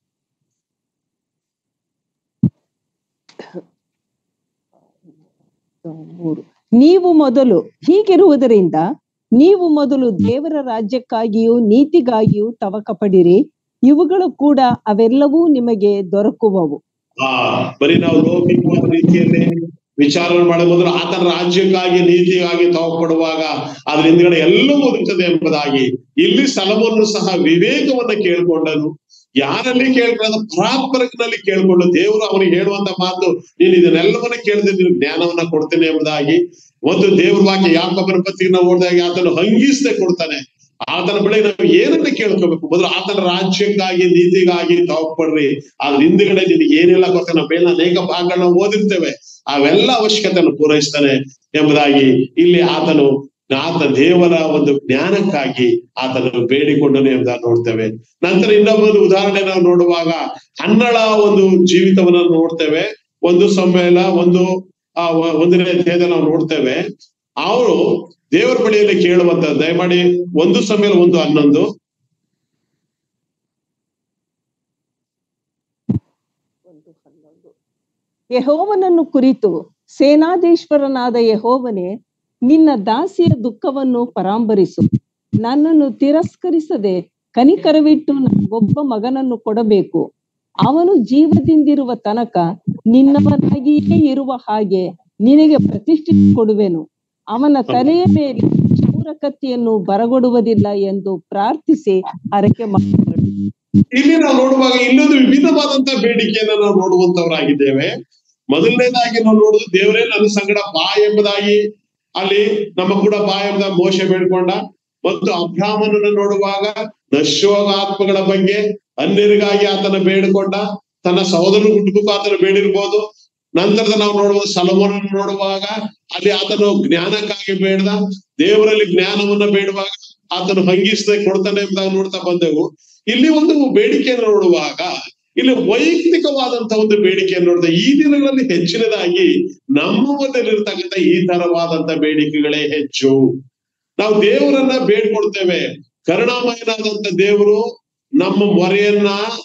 ಮೂರು ನೀವು ಮೊದಲು ಹೀಗಿರುವುದರಿಂದ ನೀವು ಮೊದಲು ದೇವರ ರಾಜ್ಯಕ್ಕಾಗಿಯೂ ನೀತಿಗಾಗಿಯೂ ತವಕ ಪಡಿರಿ ಇವುಗಳು ಕೂಡ ಅವೆಲ್ಲವೂ ನಿಮಗೆ ದೊರಕುವವು ಆ ಬರೀ ನಾವು ಲೌಕಿಕವಾದ ರೀತಿಯಲ್ಲಿ ವಿಚಾರ ಮಾಡುವ ಮೊದಲು ಆತನ ರಾಜ್ಯಕ್ಕಾಗಿ ನೀತಿಗಾಗಿ ತಾವು ಕೊಡುವಾಗ ಅದ್ರ ಹಿಂದ್ಗಡೆ ಎಲ್ಲವೂ ಇರುತ್ತದೆ ಎಂಬುದಾಗಿ ಇಲ್ಲಿ ಸ್ಥಳವನ್ನು ಸಹ ವಿವೇಕವನ್ನ ಕೇಳ್ಕೊಂಡನು ಯಾರಲ್ಲಿ ಕೇಳ್ಕೊಳ್ಳೋದು ಪ್ರಾಪರ್ನಲ್ಲಿ ಕೇಳ್ಕೊಂಡು ದೇವರು ಅವನಿಗೆ ಹೇಳುವಂತ ಮಾತು ನೀನು ಇದನ್ನೆಲ್ಲವನ್ನ ಕೇಳಿದ್ರೆ ನಿನ್ ಜ್ಞಾನವನ್ನ ಕೊಡ್ತೇನೆ ಎಂಬುದಾಗಿ ಒಂದು ದೇವ್ರ ವಾಕ್ಯ ಯಾಕೊಬ್ಬರ ಪತ್ರಿಕೆ ನಾವು ಓದಿದಾಗ ಆತನು ಹಂಗಿಸದೆ ಕೊಡ್ತಾನೆ ಆತನ ಬಳಿ ನಾವು ಏನನ್ನ ಕೇಳ್ಕೋಬೇಕು ಮೊದಲು ಆತನ ರಾಜ್ಯಕ್ಕಾಗಿ ನೀತಿಗಾಗಿ ತಾವು ಪಡ್ರಿ ಅದ್ರ ಹಿಂದ್ಗಡೆ ನಿನಗೆ ಏನೆಲ್ಲ ಕೊಡ್ತಾನೆ ನಾವು ಮೇಲೆ ಅನೇಕ ಭಾಗಗಳನ್ನ ಓದಿರ್ತೇವೆ ಅವೆಲ್ಲ ಅವಶ್ಯಕತೆಯನ್ನು ಪೂರೈಸ್ತಾನೆ ಎಂಬುದಾಗಿ ಇಲ್ಲಿ ಆತನು ಆತ ದೇವರ ಒಂದು ಜ್ಞಾನಕ್ಕಾಗಿ ಆತನನ್ನು ಬೇಡಿಕೊಂಡನು ಎಂಬುದಾಗಿ ನೋಡ್ತೇವೆ ನಂತರ ಇನ್ನೊಬ್ಬಒಂದು ಉದಾಹರಣೆ ನಾವು ನೋಡುವಾಗ ಹನ್ನಳ ಒಂದು ಜೀವಿತವನ್ನ ನೋಡ್ತೇವೆ ಒಂದು ಸಮ್ಮೇಳ ಒಂದು ಆ ಒ- ಒಂದನೇ ಅಧ್ಯಾಯದ ನಾವು ನೋಡ್ತೇವೆ ಅವರು ದೇವರ ಬಳಿಯಲ್ಲಿ ಕೇಳುವಂತ ದಯಮಾಡಿ ಒಂದು ಸಮ್ಮೇಳ ಒಂದು ಹನ್ನೊಂದು ಯಹೋವನನ್ನು ಕುರಿತು ಸೇನಾಧೀಶ್ವರನಾದ ಯಹೋವನೇ ನಿನ್ನ ದಾಸಿಯ ದುಃಖವನ್ನು ಪರಾಂಬರಿಸು ನನ್ನನ್ನು ತಿರಸ್ಕರಿಸದೆ ಕನಿಕರವಿಟ್ಟು ನನಗೊಬ್ಬ ಮಗನನ್ನು ಕೊಡಬೇಕು ಅವನು ಜೀವದಿಂದಿರುವ ತನಕ ನಿನ್ನವನಾಗಿಯೇ ಇರುವ ಹಾಗೆ ನಿನಗೆ ಪ್ರತಿಷ್ಠೆ ಕೊಡುವೆನು ಅವನ ತಲೆಯ ಮೇಲೆ ಚೌರ ಕತ್ತಿಯನ್ನು ಬರಗೊಡುವುದಿಲ್ಲ ಎಂದು ಪ್ರಾರ್ಥಿಸಿ ಹರಕೆ ಮಾಡಿದರು ಇಲ್ಲಿ ನಾವು ನೋಡುವಾಗ ಇನ್ನೊಂದು ವಿವಿಧವಾದಂತ ಬೇಡಿಕೆಯನ್ನ ನಾವು ನೋಡುವಂತವರಾಗಿದ್ದೇವೆ ಮೊದಲನೇದಾಗಿ ನಾವು ನೋಡುದು ದೇವರೇ ನನ್ನ ಸಂಗಡ ಬಾ ಎಂಬುದಾಗಿ ಅಲ್ಲಿ ನಮ್ಮ ಕೂಡ ಬಾ ಎಂಬುದಾಗಿ ಮೋಶ ಬೇಡ್ಕೊಂಡ ಮತ್ತು ಅಬ್ರಾಹ್ಮನನ್ನು ನೋಡುವಾಗ ನಶ್ಯೋಗ ಆತ್ಮಗಳ ಬಗ್ಗೆ ಅನ್ಯರಿಗಾಗಿ ಆತನ ಬೇಡಿಕೊಂಡ ತನ್ನ ಸಹೋದರನು ಹುಟ್ಟುಕು ಆತನ ಬೇಡಿರ್ಬೋದು ನಂತರದ ನಾವು ನೋಡುವ ಸಲಮೋನನ್ನು ನೋಡುವಾಗ ಅಲ್ಲಿ ಆತನು ಜ್ಞಾನಕ್ಕಾಗಿ ಬೇಡ್ದ ದೇವರಲ್ಲಿ ಜ್ಞಾನವನ್ನ ಬೇಡುವಾಗ ಆತನು ಹಂಗಿಸದೆ ಕೊಡ್ತಾನೆ ಎಂಬುದಾಗಿ ನೋಡ್ತಾ ಬಂದೆವು ಇಲ್ಲಿ ಒಂದು ಬೇಡಿಕೆಯನ್ನು ನೋಡುವಾಗ ಇಲ್ಲಿ ವೈಯಕ್ತಿಕವಾದಂತಹ ಒಂದು ಬೇಡಿಕೆಯನ್ನು ನೋಡಿದ ಈ ದಿನಗಳಲ್ಲಿ ಹೆಚ್ಚಿನದಾಗಿ ನಮ್ಮ ಮಧ್ಯದಲ್ಲಿರ್ತಕ್ಕಂಥ ಈ ತರವಾದಂತ ಬೇಡಿಕೆಗಳೇ ಹೆಚ್ಚು ನಾವು ದೇವರನ್ನ ಬೇಡ್ಕೊಳ್ತೇವೆ ಕರುಣಾಮಯನಾದಂತ ದೇವರು ನಮ್ಮ ಮೊರೆಯನ್ನ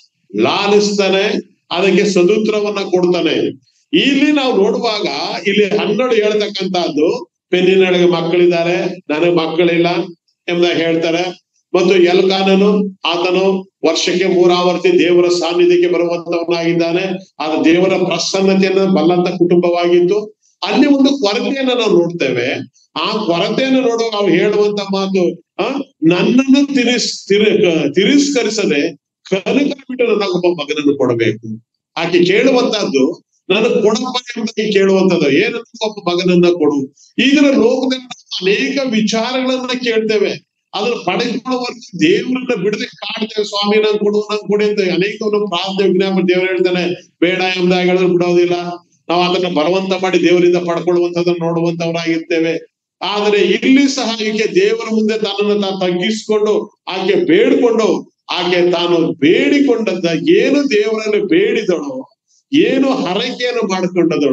ಲಾಲಿಸ್ತಾನೆ ಅದಕ್ಕೆ ಸದುತ್ರವನ್ನ ಕೊಡ್ತಾನೆ ಇಲ್ಲಿ ನಾವು ನೋಡುವಾಗ ಇಲ್ಲಿ ಹನ್ನೆರಡು ಹೇಳ್ತಕ್ಕಂತಹದ್ದು ಪೆನ್ನಿನೊಳಗೆ ಮಕ್ಕಳಿದ್ದಾರೆ ನನಗೆ ಮಕ್ಕಳಿಲ್ಲ ಎಂಬುದಾಗಿ ಹೇಳ್ತಾರೆ ಮತ್ತು ಎಲ್ಕಾನನು ಆತನು ವರ್ಷಕ್ಕೆ ಮೂರಾವರ್ತಿ ದೇವರ ಸಾನ್ನಿಧ್ಯಕ್ಕೆ ಬರುವಂತವನಾಗಿದ್ದಾನೆ ಆದ ದೇವರ ಪ್ರಸನ್ನತೆಯನ್ನು ಬಲ್ಲಂತ ಕುಟುಂಬವಾಗಿತ್ತು ಅಲ್ಲಿ ಒಂದು ಕೊರತೆಯನ್ನ ನಾವು ನೋಡ್ತೇವೆ ಆ ಕೊರತೆಯನ್ನು ನೋಡುವಾಗ ಅವ್ರು ಹೇಳುವಂತ ಮಾತು ಆ ನನ್ನನ್ನು ತಿರಸ್ ತಿರ ತಿರಸ್ಕರಿಸದೆ ಕನಕರ ಬಿಟ್ಟು ನನಗೊಬ್ಬ ಮಗನನ್ನು ಕೊಡಬೇಕು ಆಕೆ ಕೇಳುವಂತಹದ್ದು ನನಗೆ ಕೊಡಪ್ಪ ಎಂಬುದಾಗಿ ಕೇಳುವಂತದ್ದು ಏನಂತ ಒಬ್ಬ ಮಗನನ್ನ ಕೊಡು ಈಗಿನ ಲೋಕದಲ್ಲಿ ನಾವು ಅನೇಕ ವಿಚಾರಗಳನ್ನ ಕೇಳ್ತೇವೆ ಅದನ್ನ ಪಡೆದುಕೊಳ್ಳುವವರೆಗೂ ದೇವರನ್ನ ಬಿಡದೆ ಕಾಡ್ತೇವೆ ಸ್ವಾಮಿ ನಂಗೆ ಕೊಡು ನಂಗೆ ಕೊಡಿ ಅಂತ ಅನೇಕ ಪ್ರಾರ್ಥನೆ ವಿಜ್ಞಾಪನೆ ದೇವರು ಹೇಳ್ತಾನೆ ಬೇಡ ಎಂಬುದಾಗಿ ಹೇಳಿದ್ರೆ ಬಿಡೋದಿಲ್ಲ ನಾವು ಅದನ್ನ ಬಲವಂತ ಮಾಡಿ ದೇವರಿಂದ ಪಡ್ಕೊಳ್ಳುವಂತದನ್ನ ನೋಡುವಂತವರಾಗಿರ್ತೇವೆ ಆದ್ರೆ ಇಲ್ಲಿ ಸಹ ಈಕೆ ದೇವರ ಮುಂದೆ ತನ್ನನ್ನು ತಾನು ತಗ್ಗಿಸ್ಕೊಂಡು ಆಕೆ ಬೇಡ್ಕೊಂಡು ಆಕೆ ತಾನು ಬೇಡಿಕೊಂಡದ್ದ ಏನು ದೇವರನ್ನು ಬೇಡಿದಳೋ ಏನು ಹರಕೆಯನ್ನು ಮಾಡ್ಕೊಂಡದಳೋ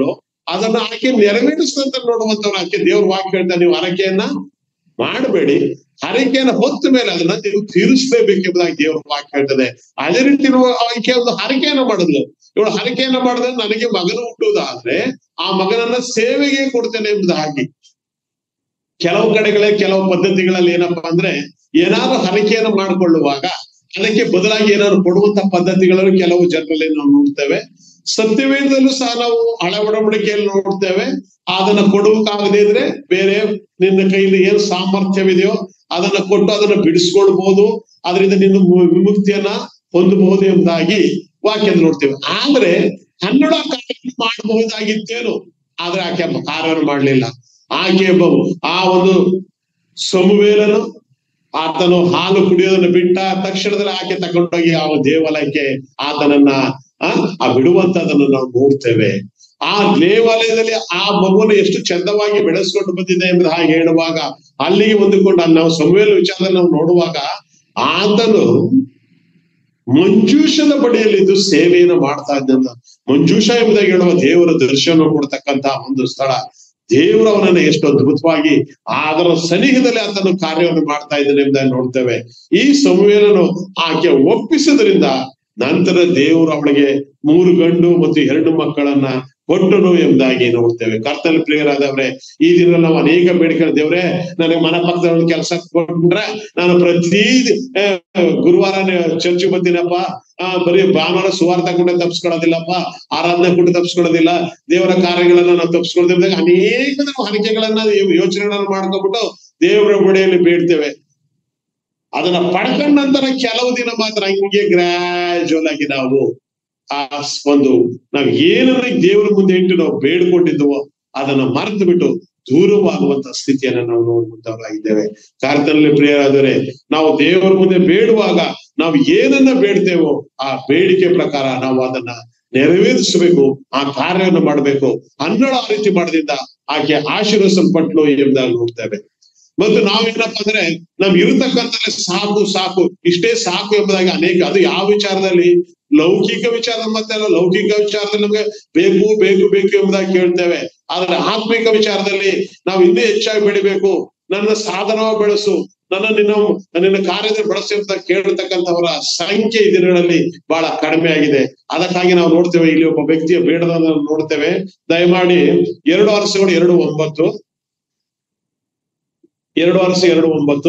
ಅದನ್ನ ಆಕೆ ನೆರವೇರಿಸ್ತಂತ ನೋಡುವಂತವ್ರು ಆಕೆ ದೇವ್ರ ವಾಕ್ಯ ಹೇಳ್ತಾ ನೀವು ಹರಕೆಯನ್ನ ಮಾಡಬೇಡಿ ಹರಕೆಯನ್ನ ಹೊತ್ತ ಮೇಲೆ ಅದನ್ನ ನೀವು ತೀರಿಸಲೇಬೇಕೆಂಬುದಾಗಿ ದೇವ್ರ ವಾಕ್ಯ ಹೇಳ್ತದೆ ಅದೇ ರೀತಿ ಇರುವ ಆಕೆ ಒಂದು ಹರಕೆಯನ್ನ ಮಾಡಿದ್ಲು ಇವಳು ಹರಕೆಯನ್ನ ಮಾಡಿದ್ರೆ ನನಗೆ ಮಗನು ಹುಟ್ಟುವುದಾದ್ರೆ ಆ ಮಗನನ್ನ ಸೇವೆಗೆ ಕೊಡ್ತೇನೆ ಎಂಬುದಾಗಿ ಕೆಲವು ಕಡೆಗಳೇ ಕೆಲವು ಪದ್ಧತಿಗಳಲ್ಲಿ ಏನಪ್ಪಾ ಅಂದ್ರೆ ಏನಾದ್ರು ಹರಕೆಯನ್ನು ಮಾಡಿಕೊಳ್ಳುವಾಗ ಅದಕ್ಕೆ ಬದಲಾಗಿ ಏನಾದ್ರು ಕೊಡುವಂತ ಪದ್ಧತಿಗಳನ್ನು ಕೆಲವು ಜನರಲ್ಲಿ ನಾವು ನೋಡ್ತೇವೆ ಸತ್ಯವೇದದಲ್ಲೂ ಸಹ ನಾವು ಹಳ ಒಡಂಬಡಿಕೆಯಲ್ಲಿ ನೋಡ್ತೇವೆ ಅದನ್ನ ಕೊಡುವಕ್ಕಾಗದೇ ಇದ್ರೆ ಬೇರೆ ನಿನ್ನ ಕೈಲಿ ಏನ್ ಸಾಮರ್ಥ್ಯವಿದೆಯೋ ಅದನ್ನ ಕೊಟ್ಟು ಅದನ್ನ ಬಿಡಿಸ್ಕೊಳ್ಬಹುದು ಅದರಿಂದ ನಿನ್ನ ಮು- ವಿಮುಕ್ತಿಯನ್ನ ಹೊಂದಬಹುದು ಎಂಬುದಾಗಿ ವಾಕ್ಯದಲ್ಲಿ ನೋಡ್ತೇವೆ ಆದ್ರೆ ಕನ್ನಡ ಕಾರ್ಯ ಮಾಡಬಹುದಾಗಿತ್ತೇನು ಆದ್ರೆ ಆಕೆ ಕಾರ್ಯವನ್ನು ಮಾಡ್ಲಿಲ್ಲ ಆಕೆ ಒಬ್ಬ- ಆ ಒಂದು ಸಮುವೇಲನು ಆತನು ಹಾಲು ಕುಡಿಯೋದನ್ನ ಬಿಟ್ಟ ತಕ್ಷಣದಲ್ಲಿ ಆಕೆ ತಗೊಂಡೋಗಿ ಆ ದೇವಾಲಯಕ್ಕೆ ಆತನನ್ನ ಆ ಆ ಬಿಡುವಂತದನ್ನು ನಾವು ನೋಡ್ತೇವೆ ಆ ದೇವಾಲಯದಲ್ಲಿ ಆ ಮಗುವನ್ನು ಎಷ್ಟು ಚಂದವಾಗಿ ಬೆಳೆಸ್ಕೊಂಡು ಬಂದಿದೆ ಎಂಬುದು ಹಾಗೆ ಹೇಳುವಾಗ ಅಲ್ಲಿಗೆ ಹೊಂದಿಕೊಂಡು ಅಲ್ಲಿ ನಾವು ಸಮುವೇಲ ವಿಚಾರದಲ್ಲಿ ನಾವು ನೋಡುವಾಗ ಆತನು ಮಂಜೂಷದ ಬಳಿಯಲ್ಲಿದ್ದು ಸೇವೆಯನ್ನು ಮಾಡ್ತಾ ಇದ್ದಂತ ಮಂಜೂಷ ಎಂಬುದಾಗಿ ಹೇಳುವ ದೇವರ ದರ್ಶನ ಕೊಡ್ತಕ್ಕಂತ ಒಂದು ಸ್ಥಳ ದೇವರು ಅವನನ್ನ ಎಷ್ಟು ಅದ್ಭುತವಾಗಿ ಅದರ ಸನಿಹದಲ್ಲಿ ಆತನು ಕಾರ್ಯವನ್ನು ಮಾಡ್ತಾ ಇದ್ದಾನೆ ಎಂಬುದಾಗಿ ನೋಡ್ತೇವೆ ಈ ಸಂವೇಲನು ಆಕೆ ಒಪ್ಪಿಸೋದ್ರಿಂದ ನಂತರ ದೇವರು ಅವಳಿಗೆ ಮೂರು ಗಂಡು ಮತ್ತು ಎರಡು ಮಕ್ಕಳನ್ನ ಕೊಟ್ಟನು ಎಂಬುದಾಗಿ ನೋಡ್ತೇವೆ ಕರ್ತನ ಪ್ರಿಯರಾದವ್ರೆ ಈ ದಿನ ನಾವು ಅನೇಕ ಬೇಡಿಕೆ ದೇವ್ರೆ ನನಗೆ ಮನ ಪಕ್ಕದ ಕೆಲಸ ಕೊಟ್ರೆ ನಾನು ಪ್ರತಿ ಆ, ಗುರುವಾರ ಚರ್ಚ್ ಬರ್ತೀನಪ್ಪ ಆ ಬರೀ ಭಾನುವಾರ ಸುವಾರ್ಥ ಕೂಡ ತಪ್ಪಿಸ್ಕೊಳ್ಳೋದಿಲ್ಲಪ್ಪ ಆರಾಧನೆ ಕೂಡ ತಪ್ಪಿಸ್ಕೊಳ್ಳೋದಿಲ್ಲ ದೇವರ ಕಾರ್ಯಗಳನ್ನ ನಾವು ತಪ್ಪಿಸ್ಕೊಳ್ತಿದ್ದಾಗ ಅನೇಕ ನಾವು ಹರಕೆಗಳನ್ನ ಯೋ- ಯೋಚನೆಗಳನ್ನ ಮಾಡ್ಕೊಂಡ್ಬಿಟ್ಟು ದೇವರ ಬಳಿಯಲ್ಲಿ ಬೇಡ್ತೇವೆ ಅದನ್ನ ಪಡ್ಕೊಂಡ ನಂತರ ಕೆಲವು ದಿನ ಮಾತ್ರ ಹಿಂಗೆ ಗ್ರಾಜುವಲ್ ಆಗಿ ನಾವು ಆ ಒಂದು ನಾವ್ ಏನನ್ನ ದೇವರ ಮುಂದೆ ಇಟ್ಟು ನಾವು ಬೇಡ್ಕೊಂಡಿದ್ದವೋ ಅದನ್ನ ಮರೆತು ಬಿಟ್ಟು ದೂರವಾಗುವಂತ ಸ್ಥಿತಿಯನ್ನ ನಾವು ನೋಡುವಂತವರಾಗಿದ್ದೇವೆ ಕಾರ್ಯದಲ್ಲಿ ಪ್ರಿಯರಾದರೆ ನಾವು ದೇವರ ಮುಂದೆ ಬೇಡುವಾಗ ನಾವು ಏನನ್ನ ಬೇಡ್ತೇವೋ ಆ ಬೇಡಿಕೆ ಪ್ರಕಾರ ನಾವು ಅದನ್ನ ನೆರವೇರಿಸಬೇಕು ಆ ಕಾರ್ಯವನ್ನು ಮಾಡಬೇಕು ಹನ್ನೆರಡು ಆ ರೀತಿ ಮಾಡದಿಂದ ಆಕೆ ಆಶೀರ್ವಸಲ್ಪಟ್ಲು ಎಂಬುದಾಗಿ ನೋಡ್ತೇವೆ ಮತ್ತು ನಾವೇನಪ್ಪ ಅಂದ್ರೆ ನಮ್ಗೆ ಇರತಕ್ಕಂತ ಸಾಕು ಸಾಕು ಇಷ್ಟೇ ಸಾಕು ಎಂಬುದಾಗಿ ಅನೇಕ ಅದು ಯಾವ ವಿಚಾರದಲ್ಲಿ ಲೌಕಿಕ ವಿಚಾರ ಮತ್ತೆ ಅಲ್ಲ, ಲೌಕಿಕ ವಿಚಾರದಲ್ಲಿ ನಮ್ಗೆ ಬೇಕು ಬೇಕು ಬೇಕು ಎಂಬುದಾಗಿ ಕೇಳ್ತೇವೆ ಆದ್ರೆ ಆತ್ಮಿಕ ವಿಚಾರದಲ್ಲಿ ನಾವು ಇನ್ನೂ ಹೆಚ್ಚಾಗಿ ಬೆಳಿಬೇಕು ನನ್ನ ಸಾಧನವಾಗಿ ಬೆಳೆಸು ನನ್ನ ನಿನ್ನ ನಿನ್ನ ಕಾರ್ಯದಲ್ಲಿ ಬಳಸಿ ಅಂತ ಕೇಳ್ತಕ್ಕಂಥವರ ಸಂಖ್ಯೆ ಈ ದಿನಗಳಲ್ಲಿ ಬಹಳ ಕಡಿಮೆ ಆಗಿದೆ ಅದಕ್ಕಾಗಿ ನಾವು ನೋಡ್ತೇವೆ ಇಲ್ಲಿ ಒಬ್ಬ ವ್ಯಕ್ತಿಯ ಬೇಡದನ್ನ ನೋಡ್ತೇವೆ ದಯಮಾಡಿ ಎರಡು ವರ್ಷಗಳು ಎರಡು ಒಂಬತ್ತು ಎರಡು ವರ್ಷ ಎರಡು ಒಂಬತ್ತು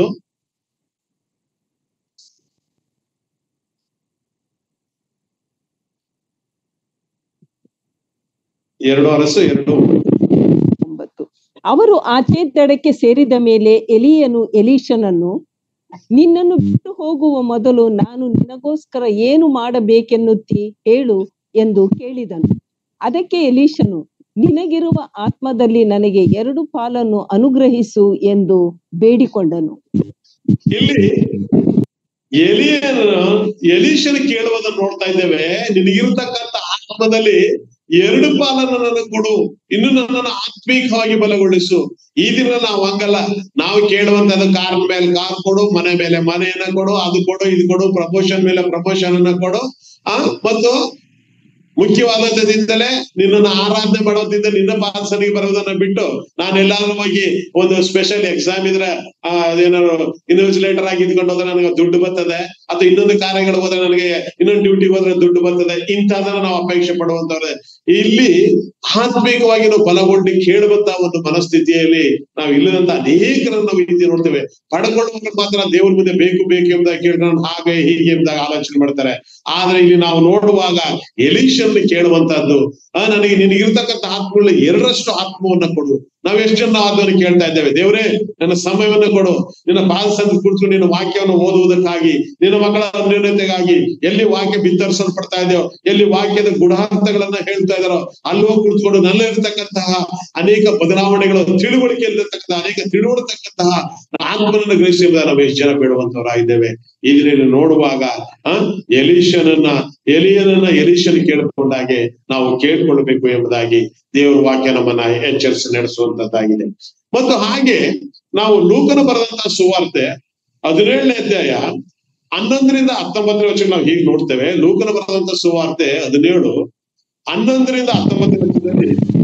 ಎರಡು ವರ್ಷ ಎರಡು ಒಂಬತ್ತು ಅವರು ಆಚೆ ದಡಕ್ಕೆ ಸೇರಿದ ಮೇಲೆ ಎಲಿಯನು ಎಲೀಶನನ್ನು ನಿನ್ನನ್ನು ಬಿಟ್ಟು ಹೋಗುವ ಮೊದಲು ನಾನು ನಿನಗೋಸ್ಕರ ಏನು ಮಾಡಬೇಕೆನ್ನುತ್ತಿ ಹೇಳು ಎಂದು ಕೇಳಿದನು ಅದಕ್ಕೆ ಎಲೀಶನು ನಿನಗಿರುವ ಆತ್ಮದಲ್ಲಿ ನನಗೆ ಎರಡು ಪಾಲನ್ನು ಅನುಗ್ರಹಿಸು ಎಂದು ಬೇಡಿಕೊಂಡನು ಇಲ್ಲಿ ಎಲಿಯನ ಎಲೀಶನ ಕೇಳುವುದನ್ನು ನೋಡ್ತಾ ಇದ್ದೇವೆ ನಿನಗಿರ್ತಕ್ಕಂಥ ಆತ್ಮದಲ್ಲಿ ಎರಡು ಪಾಲನ್ನು ನನಗೆ ಕೊಡು ಇನ್ನು ನನ್ನನ್ನು ಆತ್ಮೀಕವಾಗಿ ಬಲಗೊಳಿಸು ಈ ದಿನ ನಾವು ಹಂಗಲ್ಲ ನಾವು ಕೇಳುವಂತದ್ದು ಕಾರ್ ಮೇಲೆ ಕಾರ್ ಕೊಡು ಮನೆ ಮೇಲೆ ಮನೆಯನ್ನ ಕೊಡು ಅದು ಕೊಡು ಇದು ಕೊಡು ಪ್ರಮೋಷನ್ ಮೇಲೆ ಪ್ರಮೋಷನ್ ಅನ್ನ ಕೊಡು ಆ ಮತ್ತು ಮುಖ್ಯವಾದದ್ದಿಂದಲೇ ನಿನ್ನನ್ನು ಆರಾಧನೆ ಮಾಡೋದ್ರಿಂದ ನಿನ್ನ ಪಾಸನಿಗೆ ಬರೋದನ್ನ ಬಿಟ್ಟು ನಾನು ಎಲ್ಲಾದ್ರೂ ಹೋಗಿ ಒಂದು ಸ್ಪೆಷಲ್ ಎಕ್ಸಾಮ್ ಇದ್ರೆ ಆ ಅದೇನಾದ್ರು ಇನ್ವಿಜಿಲೇಟರ್ ಆಗಿ ಇದ್ಕೊಂಡು ಹೋದ್ರೆ ನನಗೆ ದುಡ್ಡು ಬರ್ತದೆ ಅಥವಾ ಇನ್ನೊಂದು ಕಾರ್ಯಗಳು ಹೋದ್ರೆ ನನಗೆ ಇನ್ನೊಂದು ಡ್ಯೂಟಿಗೆ ಹೋದ್ರೆ ದುಡ್ಡು ಬರ್ತದೆ ಇಂಥದನ್ನ ನಾವು ಅಪೇಕ್ಷೆ ಪಡುವಂತವ್ರೆ ಇಲ್ಲಿ ಆತ್ಮಿಕವಾಗಿ ನಾವು ಬಲಗೊಂಡು ಕೇಳುವಂತ ಒಂದು ಮನಸ್ಥಿತಿಯಲ್ಲಿ ನಾವು ಇಲ್ಲದಂತ ಅನೇಕರನ್ನು ನಾವು ಇಲ್ಲಿ ನೋಡ್ತೇವೆ ಪಡ್ಕೊಳ್ಳುವಾಗ ಮಾತ್ರ ದೇವ್ರ ಮುಂದೆ ಬೇಕು ಬೇಕು ಎಂಬುದಾಗಿ ಕೇಳ್ಕೊಂಡು ಹಾಗೆ ಹೀಗೆ ಎಂಬುದಾಗಿ ಆಲೋಚನೆ ಮಾಡ್ತಾರೆ ಆದ್ರೆ ಇಲ್ಲಿ ನಾವು ನೋಡುವಾಗ ಎಲಿಶನ್ ಕೇಳುವಂತಹದ್ದು ಆ ನನಗೆ ನಿನಗಿರ್ತಕ್ಕಂಥ ಆತ್ಮಗಳ ಎರಡರಷ್ಟು ಆತ್ಮವನ್ನ ಕೊಡು ನಾವ್ ಎಷ್ಟು ಜನ ಅದನ್ನು ಕೇಳ್ತಾ ಇದ್ದೇವೆ ದೇವರೇ ನನ್ನ ಸಮಯವನ್ನ ಕೊಡು ನಿನ್ನ ಪಾದ ಸಂದ ಕುರಿತು ನಿನ್ನ ವಾಕ್ಯವನ್ನು ಓದುವುದಕ್ಕಾಗಿ ನಿನ್ನ ಮಕ್ಕಳ ಅನ್ಯೋನ್ಯತೆಗಾಗಿ ಎಲ್ಲಿ ವಾಕ್ಯ ಬಿತ್ತರಿಸಲ್ಪಡ್ತಾ ಇದೆಯೋ ಎಲ್ಲಿ ವಾಕ್ಯದ ಗುಣಾರ್ಥಗಳನ್ನ ಹೇಳ್ತಾ ಇದಾರೋ ಅಲ್ಲಿ ಹೋಗಿ ಕುಳಿತುಕೊಂಡು ನಲ್ಲಿರ್ತಕ್ಕಂತಹ ಅನೇಕ ಬದಲಾವಣೆಗಳು ತಿಳುವಳಿಕೆ ಇರತಕ್ಕಂತಹ ಅನೇಕ ತಿಳುವಳ್ತಕ್ಕಂತಹ ಆತ್ಮನನ್ನು ಗ್ರಹಿಸಿ ಎಂಬುದನ್ನು ನಾವು ಎಷ್ಟು ಜನ ಬೇಡುವಂತವರಾಗಿದ್ದೇವೆ ಇದರಲ್ಲಿ ನೋಡುವಾಗ ಆ ಎಲೀಶನನ್ನ ಎಲಿಯನನ್ನ ಎಲೀಶನ್ ಕೇಳಿಕೊಂಡಾಗೆ ನಾವು ಕೇಳ್ಕೊಳ್ಬೇಕು ಎಂಬುದಾಗಿ ದೇವರ ವಾಕ್ಯ ನಮ್ಮನ್ನ ಎಚ್ಚರಿಸಿ ನಡೆಸುವಂತದ್ದಾಗಿದೆ ಮತ್ತು ಹಾಗೆ ನಾವು ಲೂಕನ ಬರೆದಂತಹ ಸುವಾರ್ತೆ ಹದಿನೇಳನೇ ಅಧ್ಯಾಯ ಹನ್ನೊಂದರಿಂದ ಹತ್ತೊಂಬತ್ತನೇ ವರ್ಷ ನಾವು ಹೀಗೆ ನೋಡ್ತೇವೆ ಲೂಕನ ಬರೆದಂತ ಸುವಾರ್ತೆ ಹದಿನೇಳು ಹನ್ನೊಂದರಿಂದ ಹತ್ತೊಂಬತ್ತನೇ ವರ್ಷದಲ್ಲಿ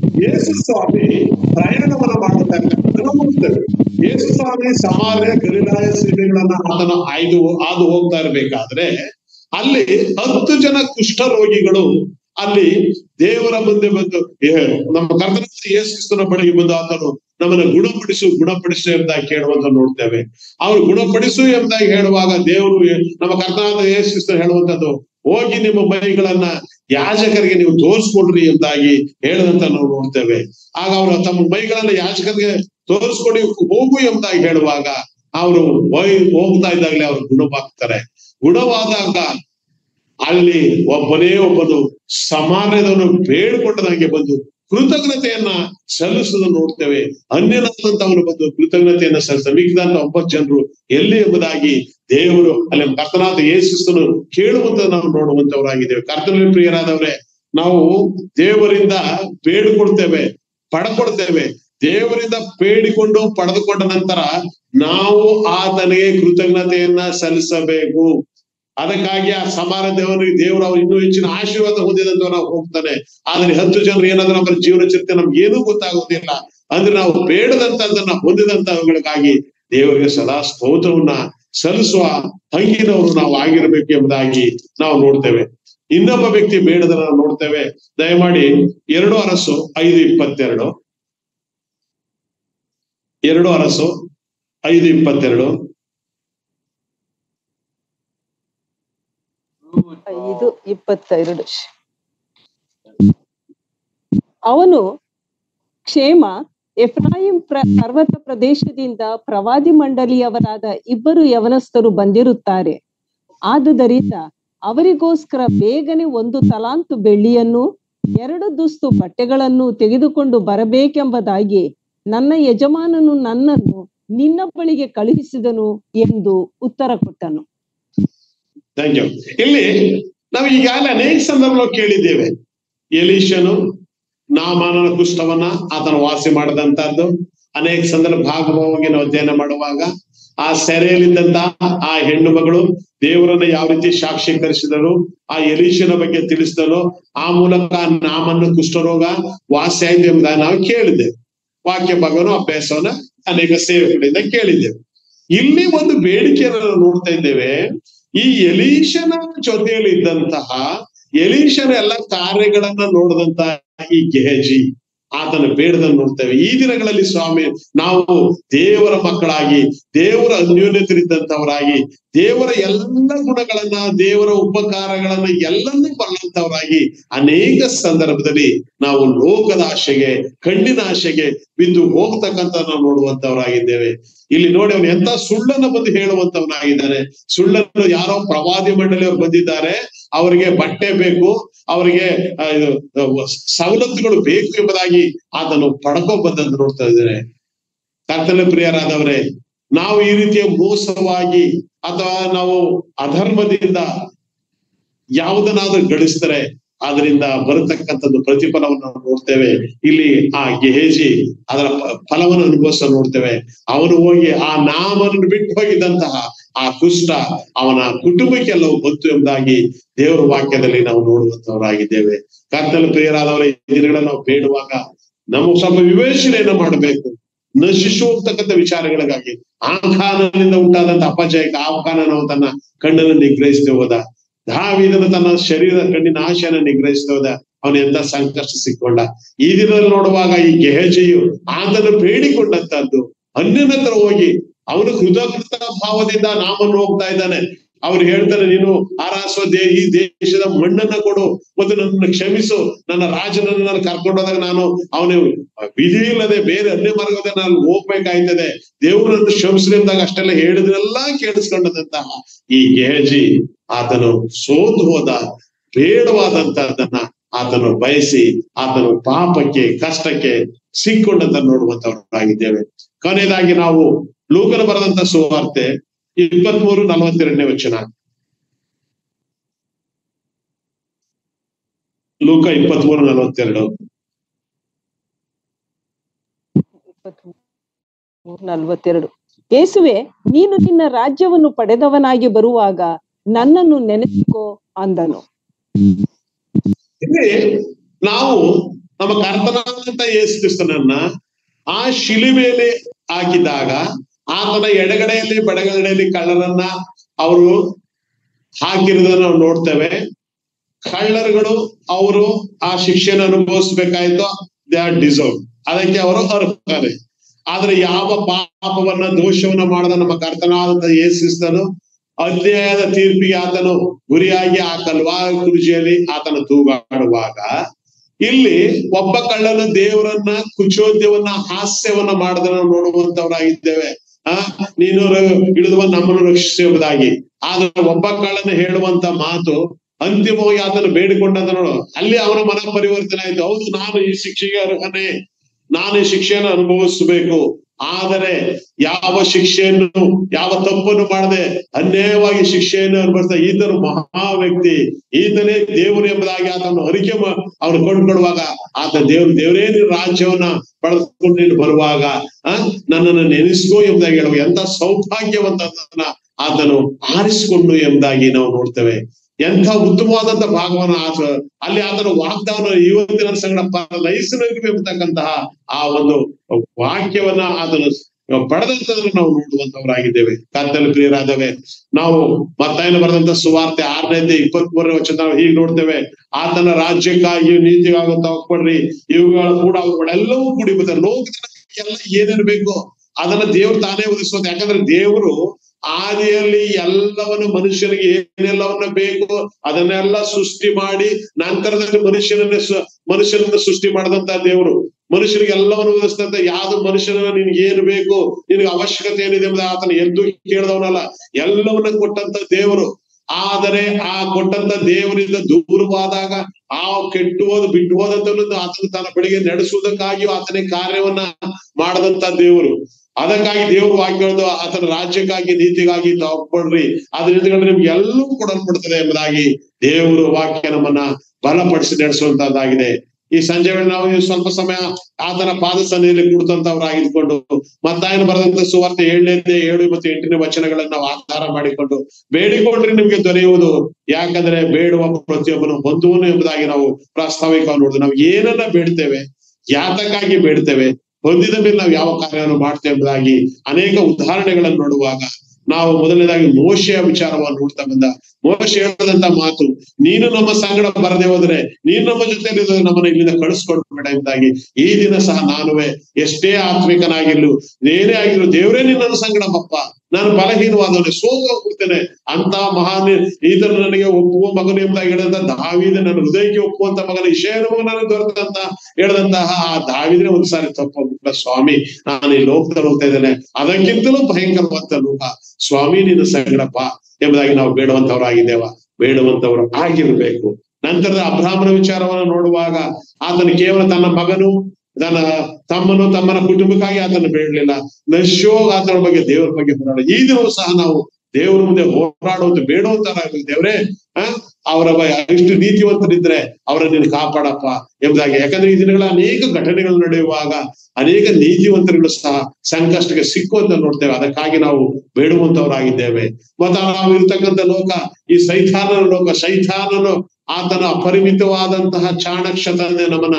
ಯೇಸು ಸ್ವಾಮಿ ಪ್ರಯಾಣವನ್ನ ಮಾಡುತ್ತಾ ಇರ್ತಕ್ಕಂಥದ್ದನ್ನ ನೋಡ್ತೇವೆ ಯೇಸು ಸ್ವಾಮಿ ಸಮಾರ್ಯ ಗಲಿಲಾಯ ಸೀಮೆಗಳನ್ನ ಆತನ ಆಯ್ದು ಹಾದು ಹೋಗ್ತಾ ಇರ್ಬೇಕಾದ್ರೆ ಅಲ್ಲಿ ಹತ್ತು ಜನ ಕುಷ್ಠರೋಗಿಗಳು ಅಲ್ಲಿ ದೇವರ ಮುಂದೆ ಬಂದು ಏ, ನಮ್ಮ ಕರ್ತನ ಯೇಸು ಕ್ರಿಸ್ತನ ಬಳಿಗೆ ಬಂದು ಆತನು ನಮ್ಮನ್ನ ಗುಣಪಡಿಸು ಗುಣಪಡಿಸು ಎಂಬುದಾಗಿ ಕೇಳುವಂತ ನೋಡ್ತೇವೆ ಅವರು ಗುಣಪಡಿಸು ಎಂಬುದಾಗಿ ಹೇಳುವಾಗ ದೇವರು ನಮ್ಮ ಕರ್ತನಾದ ಯೇಸು ಕ್ರಿಸ್ತನು ಹೇಳುವಂತದ್ದು ಹೋಗಿ ನಿಮ್ಮ ಮೈಗಳನ್ನ ಯಾಜಕರಿಗೆ ನೀವು ತೋರಿಸ್ಕೊಡ್ರಿ ಎಂಬುದಾಗಿ ಹೇಳದಂತ ನಾವು ನೋಡ್ತೇವೆ ಆಗ ಅವರು ತಮ್ಮ ಮೈಗಳನ್ನ ಯಾಜಕರಿಗೆ ತೋರಿಸ್ಕೊಡಿ ಹೋಗು ಎಂಬುದಾಗಿ ಹೇಳುವಾಗ ಅವರು ಹೋಗ್ತಾ ಇದ್ದಾಗಲೇ ಅವರು ಗುಣವಾಗ್ತಾರೆ ಗುಣವಾದಾಗ ಅಲ್ಲಿ ಒಬ್ಬನೇ ಒಬ್ಬನು ಸಮಾನದವನು ಬೇಡ್ಕೊಂಡದಂಗೆ ಬಂದು ಕೃತಜ್ಞತೆಯನ್ನ ಸಲ್ಲಿಸುವುದನ್ನು ನೋಡ್ತೇವೆ ಅನ್ಯನಾದಂತವನು ಬಂದು ಕೃತಜ್ಞತೆಯನ್ನ ಸಲ್ಲಿಸ ಮಿಕ್ಕಿದಂತ ಒಂಬತ್ತು ಜನರು ಎಲ್ಲಿ ಎಂಬುದಾಗಿ ದೇವರು ಅಲ್ಲಿ ಕರ್ತನಾದ ಯೇಸುಸ್ತನು ಕೇಳುವಂತ ನಾವು ನೋಡುವಂತವರಾಗಿದ್ದೇವೆ ಕರ್ತನಲ್ಲಿ ಪ್ರಿಯರಾದವ್ರೆ ನಾವು ದೇವರಿಂದ ಬೇಡಿಕೊಡ್ತೇವೆ ಪಡ್ಕೊಡ್ತೇವೆ ದೇವರಿಂದ ಬೇಡಿಕೊಂಡು ಪಡೆದುಕೊಂಡ ನಂತರ ನಾವು ಆತನಿಗೆ ಕೃತಜ್ಞತೆಯನ್ನ ಸಲ್ಲಿಸಬೇಕು ಅದಕ್ಕಾಗಿ ಆ ಸಮಾನ ದೇವರಿಗೆ ದೇವರು ಅವ್ರು ಇನ್ನೂ ಹೆಚ್ಚಿನ ಆಶೀರ್ವಾದ ಹೊಂದಿದಂತ ನಾವು ಹೋಗ್ತಾನೆ ಆದ್ರೆ ಹತ್ತು ಜನರು ಏನಾದ್ರೂ ನಮ್ಮ ಜೀವನ ಚರಿತ್ರೆ ನಮ್ಗೆ ಏನೂ ಗೊತ್ತಾಗೋದಿಲ್ಲ ಅಂದ್ರೆ ನಾವು ಬೇಡದಂತದನ್ನ ಹೊಂದಿದಂತವುಗಳಿಗಾಗಿ ದೇವರಿಗೆ ಸದಾ ಸ್ತೋತ್ರವನ್ನ ಸಲ್ಲಿಸುವ ಹಂಗಿನವರು ನಾವು ಆಗಿರ್ಬೇಕು ಎಂಬುದಾಗಿ ನಾವು ನೋಡ್ತೇವೆ ಇನ್ನೊಬ್ಬ ವ್ಯಕ್ತಿ ಬೇಡದನ್ನ ನಾವು ನೋಡ್ತೇವೆ ದಯಮಾಡಿ ಎರಡು ಅರಸು ಐದು ಇಪ್ಪತ್ತೆರಡು ಎರಡು ಅರಸು ಐದು ಇಪ್ಪತ್ತೆರಡು ಐದು ಇಪ್ಪತ್ತೆರಡು ಅವನು ಕ್ಷೇಮ ಎಫ್ರಾಯಿಂ ಪ್ರ ಪರ್ವತ ಪ್ರದೇಶದಿಂದ ಪ್ರವಾದಿ ಮಂಡಳಿಯವರಾದ ಇಬ್ಬರು ಯವನಸ್ಥರು ಬಂದಿರುತ್ತಾರೆ ಆದುದರಿಂದ ಅವರಿಗೋಸ್ಕರ ಬೇಗನೆ ಒಂದು ತಲಾಂತು ಬೆಳ್ಳಿಯನ್ನು ಎರಡು ದುಸ್ತು ಬಟ್ಟೆಗಳನ್ನು ತೆಗೆದುಕೊಂಡು ಬರಬೇಕೆಂಬುದಾಗಿ ನನ್ನ ಯಜಮಾನನು ನನ್ನನ್ನು ನಿನ್ನ ಬಳಿಗೆ ಕಳುಹಿಸಿದನು ಎಂದು ಉತ್ತರ ಕೊಟ್ಟನು ಥ್ಯಾಂಕ್ ಯು ಇಲ್ಲಿ ನಾವು ಈಗಾಗಲೇ ಅನೇಕ ಸಂದರ್ಭ ಕೇಳಿದ್ದೇವೆ ಎಲೀಶನು ನಾಮಾನನ ಕುಷ್ಠವನ್ನ ಆತನ ವಾಸಿ ಮಾಡದಂತದ್ದು ಅನೇಕ ಸಂದರ್ಭ ಭಾಗವಾಗಿ ನಾವು ಅಧ್ಯಯನ ಮಾಡುವಾಗ ಆ ಸೆರೆಯಲ್ಲಿದ್ದಂತ ಆ ಹೆಣ್ಣು ಮಗಳು ದೇವರನ್ನ ಯಾವ ರೀತಿ ಸಾಕ್ಷೀಕರಿಸಿದರು ಆ ಎಲೀಶನ ಬಗ್ಗೆ ತಿಳಿಸಿದನು ಆ ಮೂಲಕ ಆ ನಾಮನ್ನು ಕುಷ್ಠರೋಗ ವಾಸಿ ಆಯ್ತು ಎಂಬುದಾಗಿ ನಾವು ಕೇಳಿದ್ದೇವೆ ವಾಕ್ಯ ಭಾಗವನ್ನು ಅಭ್ಯಾಸವನ್ನ ಅನೇಕ ಸೇವೆಗಳಿಂದ ಕೇಳಿದ್ದೇವೆ ಇಲ್ಲಿ ಒಂದು ಬೇಡಿಕೆಯನ್ನು ನಾವು ನೋಡ್ತಾ ಇದ್ದೇವೆ ಈ ಎಲೀಶನ ಜೊತೆಯಲ್ಲಿ ಇದ್ದಂತಹ ಎಲೀಶನ ಎಲ್ಲ ಕಾರ್ಯಗಳನ್ನ ನೋಡಿದಂತ ಈ ಗೆಹಜಿ ಆತನ ಬೇಡದನ್ನು ನೋಡ್ತೇವೆ ಈ ದಿನಗಳಲ್ಲಿ ಸ್ವಾಮಿ ನಾವು ದೇವರ ಮಕ್ಕಳಾಗಿ ದೇವರ ಅನ್ಯೋನ್ಯತರಿದ್ದಂತವರಾಗಿ ದೇವರ ಎಲ್ಲ ಗುಣಗಳನ್ನ ದೇವರ ಉಪಕಾರಗಳನ್ನ ಎಲ್ಲನ್ನೂ ಬಲ್ಲಂತವರಾಗಿ ಅನೇಕ ಸಂದರ್ಭದಲ್ಲಿ ನಾವು ಲೋಕದ ಆಶೆಗೆ ಕಣ್ಣಿನ ಆಶೆಗೆ ಬಿದ್ದು ಹೋಗ್ತಕ್ಕಂತ ನಾವು ನೋಡುವಂತವರಾಗಿದ್ದೇವೆ ಇಲ್ಲಿ ನೋಡಿ ಅವನು ಎಂತ ಸುಳ್ಳನ್ನು ಬಂದು ಹೇಳುವಂತವನಾಗಿದ್ದಾನೆ ಸುಳ್ಳನ್ನು ಯಾರೋ ಪ್ರವಾದಿ ಮಂಡಳಿಯವರು ಬಂದಿದ್ದಾರೆ ಅವರಿಗೆ ಬಟ್ಟೆ ಬೇಕು ಅವರಿಗೆ ಆ, ಇದು, ಆ, ಸವಲತ್ತುಗಳು ಬೇಕು ಎಂಬುದಾಗಿ ಅದನ್ನು ಪಡ್ಕೊ ಬಂದಂತ ನೋಡ್ತಾ ಇದ್ದಾರೆ ಕರ್ತನ ಪ್ರಿಯರಾದವರೇ ನಾವು ಈ ರೀತಿಯ ಮೋಸವಾಗಿ ಅಥವಾ ನಾವು ಅಧರ್ಮದಿಂದ ಯಾವುದನ್ನಾದ್ರೂ ಗಳಿಸಿದರೆ ಅದರಿಂದ ಬರತಕ್ಕಂಥದ್ದು ಪ್ರತಿಫಲವನ್ನು ನಾವು ನೋಡ್ತೇವೆ ಇಲ್ಲಿ ಆ ಗೆಹೇಜಿ ಅದರ ಪ- ಫಲವನ್ನು ಅನುಭವಿಸ ನೋಡ್ತೇವೆ ಅವನು ಹೋಗಿ ಆ ನಾಮನ್ನು ಬಿಟ್ಟು ಹೋಗಿದ್ದಂತಹ ಆ ಕುಷ್ಠ ಅವನ ಕುಟುಂಬಕ್ಕೆಲ್ಲವೂ ಬಂತು ಎಂಬುದಾಗಿ ದೇವರ ವಾಕ್ಯದಲ್ಲಿ ನಾವು ನೋಡುವಂತವರಾಗಿದ್ದೇವೆ ಕರ್ತನ ಪ್ರಿಯರಾದವರ ಈ ದಿನಗಳನ್ನು ನಾವು ಬೇಡುವಾಗ ನಮಗೆ ಸ್ವಲ್ಪ ವಿವೇಚನೆಯನ್ನ ಮಾಡಬೇಕು ನಶಿಸು ಹೋಗ್ತಕ್ಕಂಥ ವಿಚಾರಗಳಿಗಾಗಿ ಆಖಾನದಿಂದ ಉಂಟಾದಂತ ಅಪಜಯಕ್ಕೆ ಆಖಾನ ನಾವು ತನ್ನ ಕಣ್ಣನ್ನು ನಿಗ್ರಹಿಸ್ತೇ ಹೋದ ದಾವಿದನು ತನ್ನ ಶರೀರ ಕಣ್ಣಿನ ಆಶೆಯನ್ನು ನಿಗ್ರಹಿಸ್ತೇ ಹೋದ ಅವನ ಎಂತ ಸಂಕಷ್ಟ ಸಿಕ್ಕೊಂಡ ಈ ದಿನದಲ್ಲಿ ನೋಡುವಾಗ ಈ ಗೆಹಜೆಯು ಆತನು ಬೇಡಿಕೊಂಡಂತದ್ದು ಅನ್ಯನ ಹತ್ರ ಹೋಗಿ ಅವನು ಕೃತಜ್ಞತಾ ಭಾವದಿಂದ ನಾಮನ್ನು ಹೋಗ್ತಾ ಇದ್ದಾನೆ ಅವ್ರು ಹೇಳ್ತಾರೆ ನೀನು ಆರಾಸುವ ದೇ ಈ ದೇಶದ ಮಣ್ಣನ್ನ ಕೊಡು ಮತ್ತು ನನ್ನನ್ನು ಕ್ಷಮಿಸು ನನ್ನ ರಾಜನನ್ನು ನಾನು ಕರ್ಕೊಂಡೋದಾಗ ನಾನು ಅವನು ವಿಧಿ ಇಲ್ಲದೆ ಬೇರೆ ಅನ್ಯ ಮಾರ್ಗದ ನಾನು ಹೋಗ್ಬೇಕಾಯ್ತದೆ ದೇವರನ್ನು ಕ್ಷಮಿಸ್ಲಿ ಎಂದಾಗ ಅಷ್ಟೆಲ್ಲ ಹೇಳಿದ್ರೆಲ್ಲ ಕೇಳಿಸ್ಕೊಂಡದಂತಹ ಈ ಗೆಹಜಿ ಆತನು ಸೋತು ಹೋದ ಬೇಡವಾದಂತಹದನ್ನ ಆತನು ಬಯಸಿ ಆತನು ಪಾಪಕ್ಕೆ ಕಷ್ಟಕ್ಕೆ ಸಿಕ್ಕೊಂಡಂತ ನೋಡುವಂತವರಾಗಿದ್ದೇವೆ ಕೊನೆಯದಾಗಿ ನಾವು ಲೂಕನ ಬರೆದಂತ ಸುವಾರ್ತೆ ಇಪ್ಪತ್ಮೂರು ನಲವತ್ತೆರಡನೇ ವಚನ ಲೂಕ ಇಪ್ಪತ್ಮೂರು ನಲವತ್ತೆರಡು ಮೂರ್ ನಲ್ವತ್ತೆರಡು ಯೇಸುವೆ ನೀನು ನಿನ್ನ ರಾಜ್ಯವನ್ನು ಪಡೆದವನಾಗಿ ಬರುವಾಗ ನನ್ನನ್ನು ನೆನೆಸಿಕೋ ಅಂದನು ಇಲ್ಲಿ ನಾವು ನಮ್ಮ ಕರ್ತನಾದಂತ ಯೇಸು ಕ್ರಿಸ್ತನನ್ನ ಆ ಶಿಲುಬೆಯಲ್ಲಿ ಹಾಕಿದಾಗ ಆತನ ಎಡಗಡೆಯಲ್ಲಿ ಬಡಗಡೆಯಲ್ಲಿ ಕಳ್ಳರನ್ನ ಅವರು ಹಾಕಿರೋದನ್ನ ನಾವು ನೋಡ್ತೇವೆ ಕಳ್ಳರುಗಳು ಅವರು ಆ ಶಿಕ್ಷೆನ ಅನುಭವಿಸ್ಬೇಕಾಯ್ತು ದೇ ಆರ್ ಡಿಸರ್ವ್ ಅದಕ್ಕೆ ಅವರು ಅರ್ಹತಾರೆ ಆದ್ರೆ ಯಾವ ಪಾಪವನ್ನ ದೋಷವನ್ನ ಮಾಡದ ನಮ್ಮ ಕರ್ತನಾದಂತ ಯೇಸುಕ್ರಿಸ್ತನು ಅನ್ಯಾಯದ ತೀರ್ಪಿಗೆ ಆತನು ಗುರಿಯಾಗಿ ಆ ಕಲ್ವಾರ ಕುರ್ಜಿಯಲ್ಲಿ ಆತನ ತೂಗಾಡುವಾಗ ಇಲ್ಲಿ ಒಬ್ಬ ಕಳ್ಳನು ದೇವರನ್ನ ಕುಚೋದ್ಯವನ್ನ ಹಾಸ್ಯವನ್ನ ಮಾಡದನ್ನ ನೋಡುವಂತವರಾಗಿದ್ದೇವೆ ಆ ನೀನು ಹಿಡಿದುವ ನಮ್ಮನ್ನು ರಕ್ಷಿಸಿ ಎಂಬುದಾಗಿ ಆದ್ರೆ ಒಬ್ಬ ಕಳ್ಳನ ಹೇಳುವಂತ ಮಾತು ಅಂತಿಮವಾಗಿ ಆತನು ಬೇಡಿಕೊಂಡಂತ ನೋಡು ಅಲ್ಲಿ ಅವನ ಮನ ಪರಿವರ್ತನೆ ಆಯ್ತು ಹೌದು ನಾನು ಈ ಶಿಕ್ಷೆಗೆ ಅರ್ಹನೇ ನಾನು ಈ ಶಿಕ್ಷೆಯನ್ನು ಅನುಭವಿಸಬೇಕು ಆದರೆ ಯಾವ ಶಿಕ್ಷೆಯನ್ನು ಯಾವ ತಪ್ಪನ್ನು ಮಾಡದೆ ಅನ್ಯಾಯವಾಗಿ ಶಿಕ್ಷೆಯನ್ನು ಅನುಭವಿಸ್ತಾ ಈತನು ಮಹಾ ವ್ಯಕ್ತಿ ಈತನೇ ದೇವರು ಎಂಬುದಾಗಿ ಆತನು ಅರಿಕೆ ಅವ್ರು ಕೊಂಡ್ಕೊಡುವಾಗ ಆತ ದೇವ್ರು ದೇವರೇ ನೀನು ರಾಜ್ಯವನ್ನ ಪಡೆದುಕೊಂಡು ನೀನು ಬರುವಾಗ ಆ ನನ್ನನ್ನು ನೆನೆಸ್ಕೋ ಎಂಬುದಾಗಿ ಹೇಳುವ ಎಂತ ಸೌಭಾಗ್ಯವಂತನ ಆತನು ಆರಿಸಿಕೊಂಡು ಎಂಬುದಾಗಿ ನಾವು ನೋಡ್ತೇವೆ ಎಂಥ ಉತ್ತಮವಾದಂತ ಭಾಗವನ್ನ ಆತ ಅಲ್ಲಿ ಆತನ ವಾಗ್ದಾನ ಇವತ್ತಿನ ಸಂಗಡ ಲೈಸನಿಗೆ ಎಂಬತಕ್ಕಂತಹ ಆ ಒಂದು ವಾಕ್ಯವನ್ನ ಆತನು ಪಡೆದಂತದನ್ನು ನಾವು ನೋಡುವಂತವರಾಗಿದ್ದೇವೆ ಕತ್ತಲು ಪ್ರಿಯರಾದವೆ ನಾವು ಮತ್ತಾಯನ ಬರೆದಂತ ಸುವಾರ್ತೆ ಆರನೇ ಇಪ್ಪತ್ತ್ ಮೂರನೇ ವಚನ ನಾವು ಹೀಗೆ ನೋಡ್ತೇವೆ ಆತನ ರಾಜ್ಯಕ್ಕಾಗಿ ನೀತಿಗಾಗುತ್ತ ಹೋಗ್ಕೊಡ್ರಿ ಇವುಗಳು ಕೂಡ ಅವುಗಳೆಲ್ಲವೂ ಕೂಡಿ ಬರ್ತಾರೆ ಲೋಕದಲ್ಲಿ ಎಲ್ಲ ಏನೇನು ಬೇಕು ಅದನ್ನ ದೇವ್ರು ತಾನೇ ಒದಗಿಸುವಂತ ಯಾಕಂದ್ರೆ ದೇವರು ಆದಿಯಲ್ಲಿ ಎಲ್ಲವನ್ನು ಮನುಷ್ಯನಿಗೆ ಏನೆಲ್ಲವನ್ನ ಬೇಕು ಅದನ್ನೆಲ್ಲ ಸೃಷ್ಟಿ ಮಾಡಿ ನಂತರದಲ್ಲಿ ಮನುಷ್ಯನನ್ನ ಮನುಷ್ಯನನ್ನ ಸೃಷ್ಟಿ ಮಾಡದಂತ ದೇವರು ಮನುಷ್ಯನಿಗೆ ಎಲ್ಲವನ್ನು ಒದಗಿಸ್ತಂತ ಯಾವ್ದು ಮನುಷ್ಯನ ನಿನ್ಗೆ ಏನು ಬೇಕು ನಿನಗೆ ಅವಶ್ಯಕತೆ ಏನಿದೆ ಎಂಬುದು ಆತನ ಎಂದು ಕೇಳಿದವನಲ್ಲ ಎಲ್ಲವನ್ನ ಕೊಟ್ಟಂತ ದೇವರು ಆದರೆ ಆ ಕೊಟ್ಟಂತ ದೇವರಿಂದ ದೂರವಾದಾಗ ಆ ಕೆಟ್ಟು ಹೋದ ಬಿಟ್ಟು ಹೋದಂತ ಆತನ ತನ್ನ ಬಳಿಗೆ ನಡೆಸುವುದಕ್ಕಾಗಿಯೂ ಆತನೇ ಕಾರ್ಯವನ್ನ ಮಾಡದಂತ ದೇವರು ಅದಕ್ಕಾಗಿ ದೇವರು ವಾಕ್ಯ ಹೇಳೋದು ಆತನ ರಾಜ್ಯಕ್ಕಾಗಿ ನೀತಿಗಾಗಿ ತಗೊಳ್ರಿ ಅದರಿಂದ ನಿಮ್ಗೆ ಎಲ್ಲವೂ ಕೊಡಲ್ಪಡ್ತದೆ ಎಂಬುದಾಗಿ ದೇವರು ವಾಕ್ಯ ನಮ್ಮನ್ನ ಬಲಪಡಿಸಿ ನಡೆಸುವಂತದ್ದಾಗಿದೆ ಈ ಸಂಜೆ ವೇಳೆ ನಾವು ಸ್ವಲ್ಪ ಸಮಯ ಆತನ ಪಾದ ಸನ್ನಿಧಿಯಲ್ಲಿ ಕುಳಿತಂತವರಾಗಿದ್ಕೊಂಡು ಮತ್ತಾಯನ ಬರೆದಂತ ಸುವಾರ್ತೆ ಏಳನೇ ಏಳು ಮತ್ತು ಎಂಟನೇ ವಚನಗಳನ್ನ ನಾವು ಆಧಾರ ಮಾಡಿಕೊಂಡು ಬೇಡಿಕೊಂಡ್ರೆ ನಿಮ್ಗೆ ದೊರೆಯುವುದು ಯಾಕಂದ್ರೆ ಬೇಡುವ ಪ್ರತಿಯೊಬ್ಬನು ಹೊಂದುವನು ಎಂಬುದಾಗಿ ನಾವು ಪ್ರಾಸ್ತಾವಿಕವಾಗಿ ನೋಡಿದ್ವಿ ನಾವು ಏನನ್ನ ಬೇಡ್ತೇವೆ ಯಾತಕ್ಕಾಗಿ ಬೇಡ್ತೇವೆ ಹೊಂದಿದ ಮೇಲೆ ನಾವು ಯಾವ ಕಾರ್ಯವನ್ನು ಮಾಡ್ತೇವೆ ಎಂಬುದಾಗಿ ಅನೇಕ ಉದಾಹರಣೆಗಳನ್ನು ನೋಡುವಾಗ ನಾವು ಮೊದಲನೇದಾಗಿ ಮೋಶೆಯ ವಿಚಾರವನ್ನು ನೋಡ್ತಾ ಬಂದ ಮೋಶ ಹೇಳದಂತ ಮಾತು ನೀನು ನಮ್ಮ ಸಂಗಡ ಬರದೆ ಹೋದ್ರೆ ನೀನು ನಮ್ಮ ಜೊತೆ ನಮ್ಮನ್ನ ಇಲ್ಲಿಂದ ಕಳಿಸ್ಕೊಡ್ಬೇಡ ಎಂಬುದಾಗಿ ಈ ದಿನ ಸಹ ನಾನುವೆ ಎಷ್ಟೇ ಆತ್ಮಿಕನಾಗಿರ್ಲು ಏನೇ ಆಗಿರ್ಲು ದೇವರೇ ನಿನ್ನ ಸಂಗಡ ಬಪ್ಪ ನಾನು ಬಲಹೀನವಾದವನೇ ಸೋತು ಹೋಗ್ಬಿಡ್ತೇನೆ ಅಂತ ಮಹಾನ್ ಈತನು ನನಗೆ ಒಪ್ಪುವ ಮಗನು ಎಂಬುದಾಗಿ ಹೇಳಿದಂತ ದಾವಿದ ನನ್ನ ಹೃದಯಕ್ಕೆ ಒಪ್ಪುವಂತ ಮಗನ ವಿಷಯನೂ ನನಗೆ ದೊರೆತಂತ ಹೇಳಿದಂತಹ ಆ ದಾವಿದ್ರೆ ಒಂದ್ ಸಾರಿ ತಪ್ಪ ಸ್ವಾಮಿ ನಾನು ಈ ಲೋಕದಲ್ಲಿ ಹೋಗ್ತಾ ಇದ್ದೇನೆ ಅದಕ್ಕಿಂತಲೂ ಭಯಂಕರವಾದ ಲೋಕ ಸ್ವಾಮಿ ನಿನ್ನ ಸಂಗಡಪ್ಪ ಎಂಬುದಾಗಿ ನಾವು ಬೇಡುವಂತವರಾಗಿದ್ದೇವ ಬೇಡುವಂತವರು ಆಗಿರ್ಬೇಕು ನಂತರದ ಅಬ್ರಾಹ್ಮಣ ವಿಚಾರವನ್ನು ನೋಡುವಾಗ ಆತನು ಕೇವಲ ತನ್ನ ಮಗನು ತನ್ನ ತಮ್ಮನು ತಮ್ಮನ ಕುಟುಂಬಕ್ಕಾಗಿ ಆತನ ಬೇಡಲಿಲ್ಲ ನಶ್ಯೋ ಆತನ ಬಗ್ಗೆ ದೇವರ ಬಗ್ಗೆ ಹೋರಾಡ ಈ ದಿನವೂ ಸಹ ನಾವು ದೇವರ ಮುಂದೆ ಹೋರಾಡುವಂತ ಬೇಡುವಂತಾರಾಗಲಿ ದೇವರೇ ಆ ಅವರ ಇಷ್ಟು ನೀತಿವಂತರಿದ್ರೆ ಅವರ ನೀನು ಕಾಪಾಡಪ್ಪ ಎಂಬುದಾಗಿ ಯಾಕಂದ್ರೆ ಈ ದಿನಗಳ ಅನೇಕ ಘಟನೆಗಳು ನಡೆಯುವಾಗ ಅನೇಕ ನೀತಿವಂತರುಗಳು ಸಹ ಸಂಕಷ್ಟಕ್ಕೆ ಸಿಕ್ಕುವಂತ ನೋಡ್ತೇವೆ ಅದಕ್ಕಾಗಿ ನಾವು ಬೇಡುವಂತವರಾಗಿದ್ದೇವೆ ಮತ್ತ ನಾವು ಇರ್ತಕ್ಕಂಥ ಲೋಕ ಈ ಸೈತಾನನ ಲೋಕ ಸೈತಾನನು ಆತನ ಅಪರಿಮಿತವಾದಂತಹ ಚಾಣಕ್ಷತನೆ ನಮ್ಮನ್ನ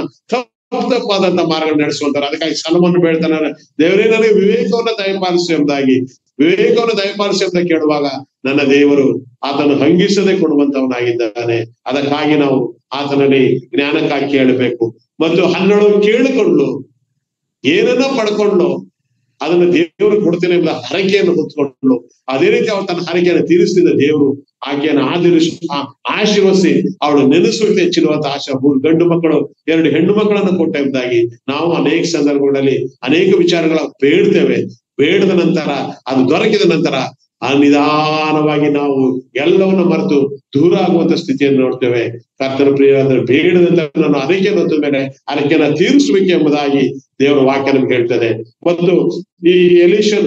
ತಪ್ಪಾದಂತ ಮಾರ್ಗ ನಡೆಸುವಂತಾರೆ ಅದಕ್ಕಾಗಿ ಸಲಮನ್ನು ಬೇಡ್ತಾನೆ ದೇವರೇ ನನಗೆ ವಿವೇಕವನ್ನ ದಯಪಾಲಿಸು ಎಂಬುದಾಗಿ ವಿವೇಕವನ್ನು ದಯಪಾಲಿಸಿ ಅಂತ ಕೇಳುವಾಗ ನನ್ನ ದೇವರು ಆತನು ಹಂಗಿಸದೆ ಕೊಡುವಂತವನಾಗಿದ್ದಾನೆ ಅದಕ್ಕಾಗಿ ನಾವು ಆತನಲ್ಲಿ ಜ್ಞಾನಕ್ಕಾಗಿ ಕೇಳಬೇಕು ಮತ್ತು ಹನ್ನೆರಡು ಕೇಳಿಕೊಂಡು ಏನನ್ನ ಪಡ್ಕೊಂಡು ಅದನ್ನ ದೇವರು ಕೊಡ್ತೇನೆ ಎಂಬ ಹರಕೆಯನ್ನು ಹೊತ್ಕೊಂಡು ಅದೇ ರೀತಿ ಅವಳು ತನ್ನ ಹರಕೆಯನ್ನು ತೀರಿಸ್ತಿದ್ದ ದೇವರು ಆಕೆಯನ್ನು ಆಧರಿಸಿ ಆಶೀರ್ವಸಿ ಅವಳು ನೆನೆಸುತ್ತೆ ಹೆಚ್ಚಿರುವಂತ ಆಶಾ ಮೂರು ಗಂಡು ಮಕ್ಕಳು ಎರಡು ಹೆಣ್ಣು ಮಕ್ಕಳನ್ನು ಕೊಟ್ಟ ಎಂಬುದಾಗಿ ನಾವು ಅನೇಕ ಸಂದರ್ಭಗಳಲ್ಲಿ ಅನೇಕ ವಿಚಾರಗಳ ಬೇಡ್ತೇವೆ ಬೇಡದ ನಂತರ ಅದು ದೊರಕಿದ ನಂತರ ಆ ನಿಧಾನವಾಗಿ ನಾವು ಎಲ್ಲವನ್ನು ಮರೆತು ದೂರ ಆಗುವಂತ ಸ್ಥಿತಿಯನ್ನು ನೋಡ್ತೇವೆ ಕರ್ತನ ಪ್ರಿಯರಾದ್ರೆ ಬೇಡದಂತ ನಾನು ಅದಕ್ಕೆ ಹೊತ್ತ ಮೇಲೆ ಅದಕ್ಕೆನ ತೀರಿಸ್ಬೇಕು ಎಂಬುದಾಗಿ ದೇವರ ವಾಕ್ಯ ನಮ್ಗೆ ಹೇಳ್ತದೆ ಮತ್ತು ಈ ಎಲಿಷನ್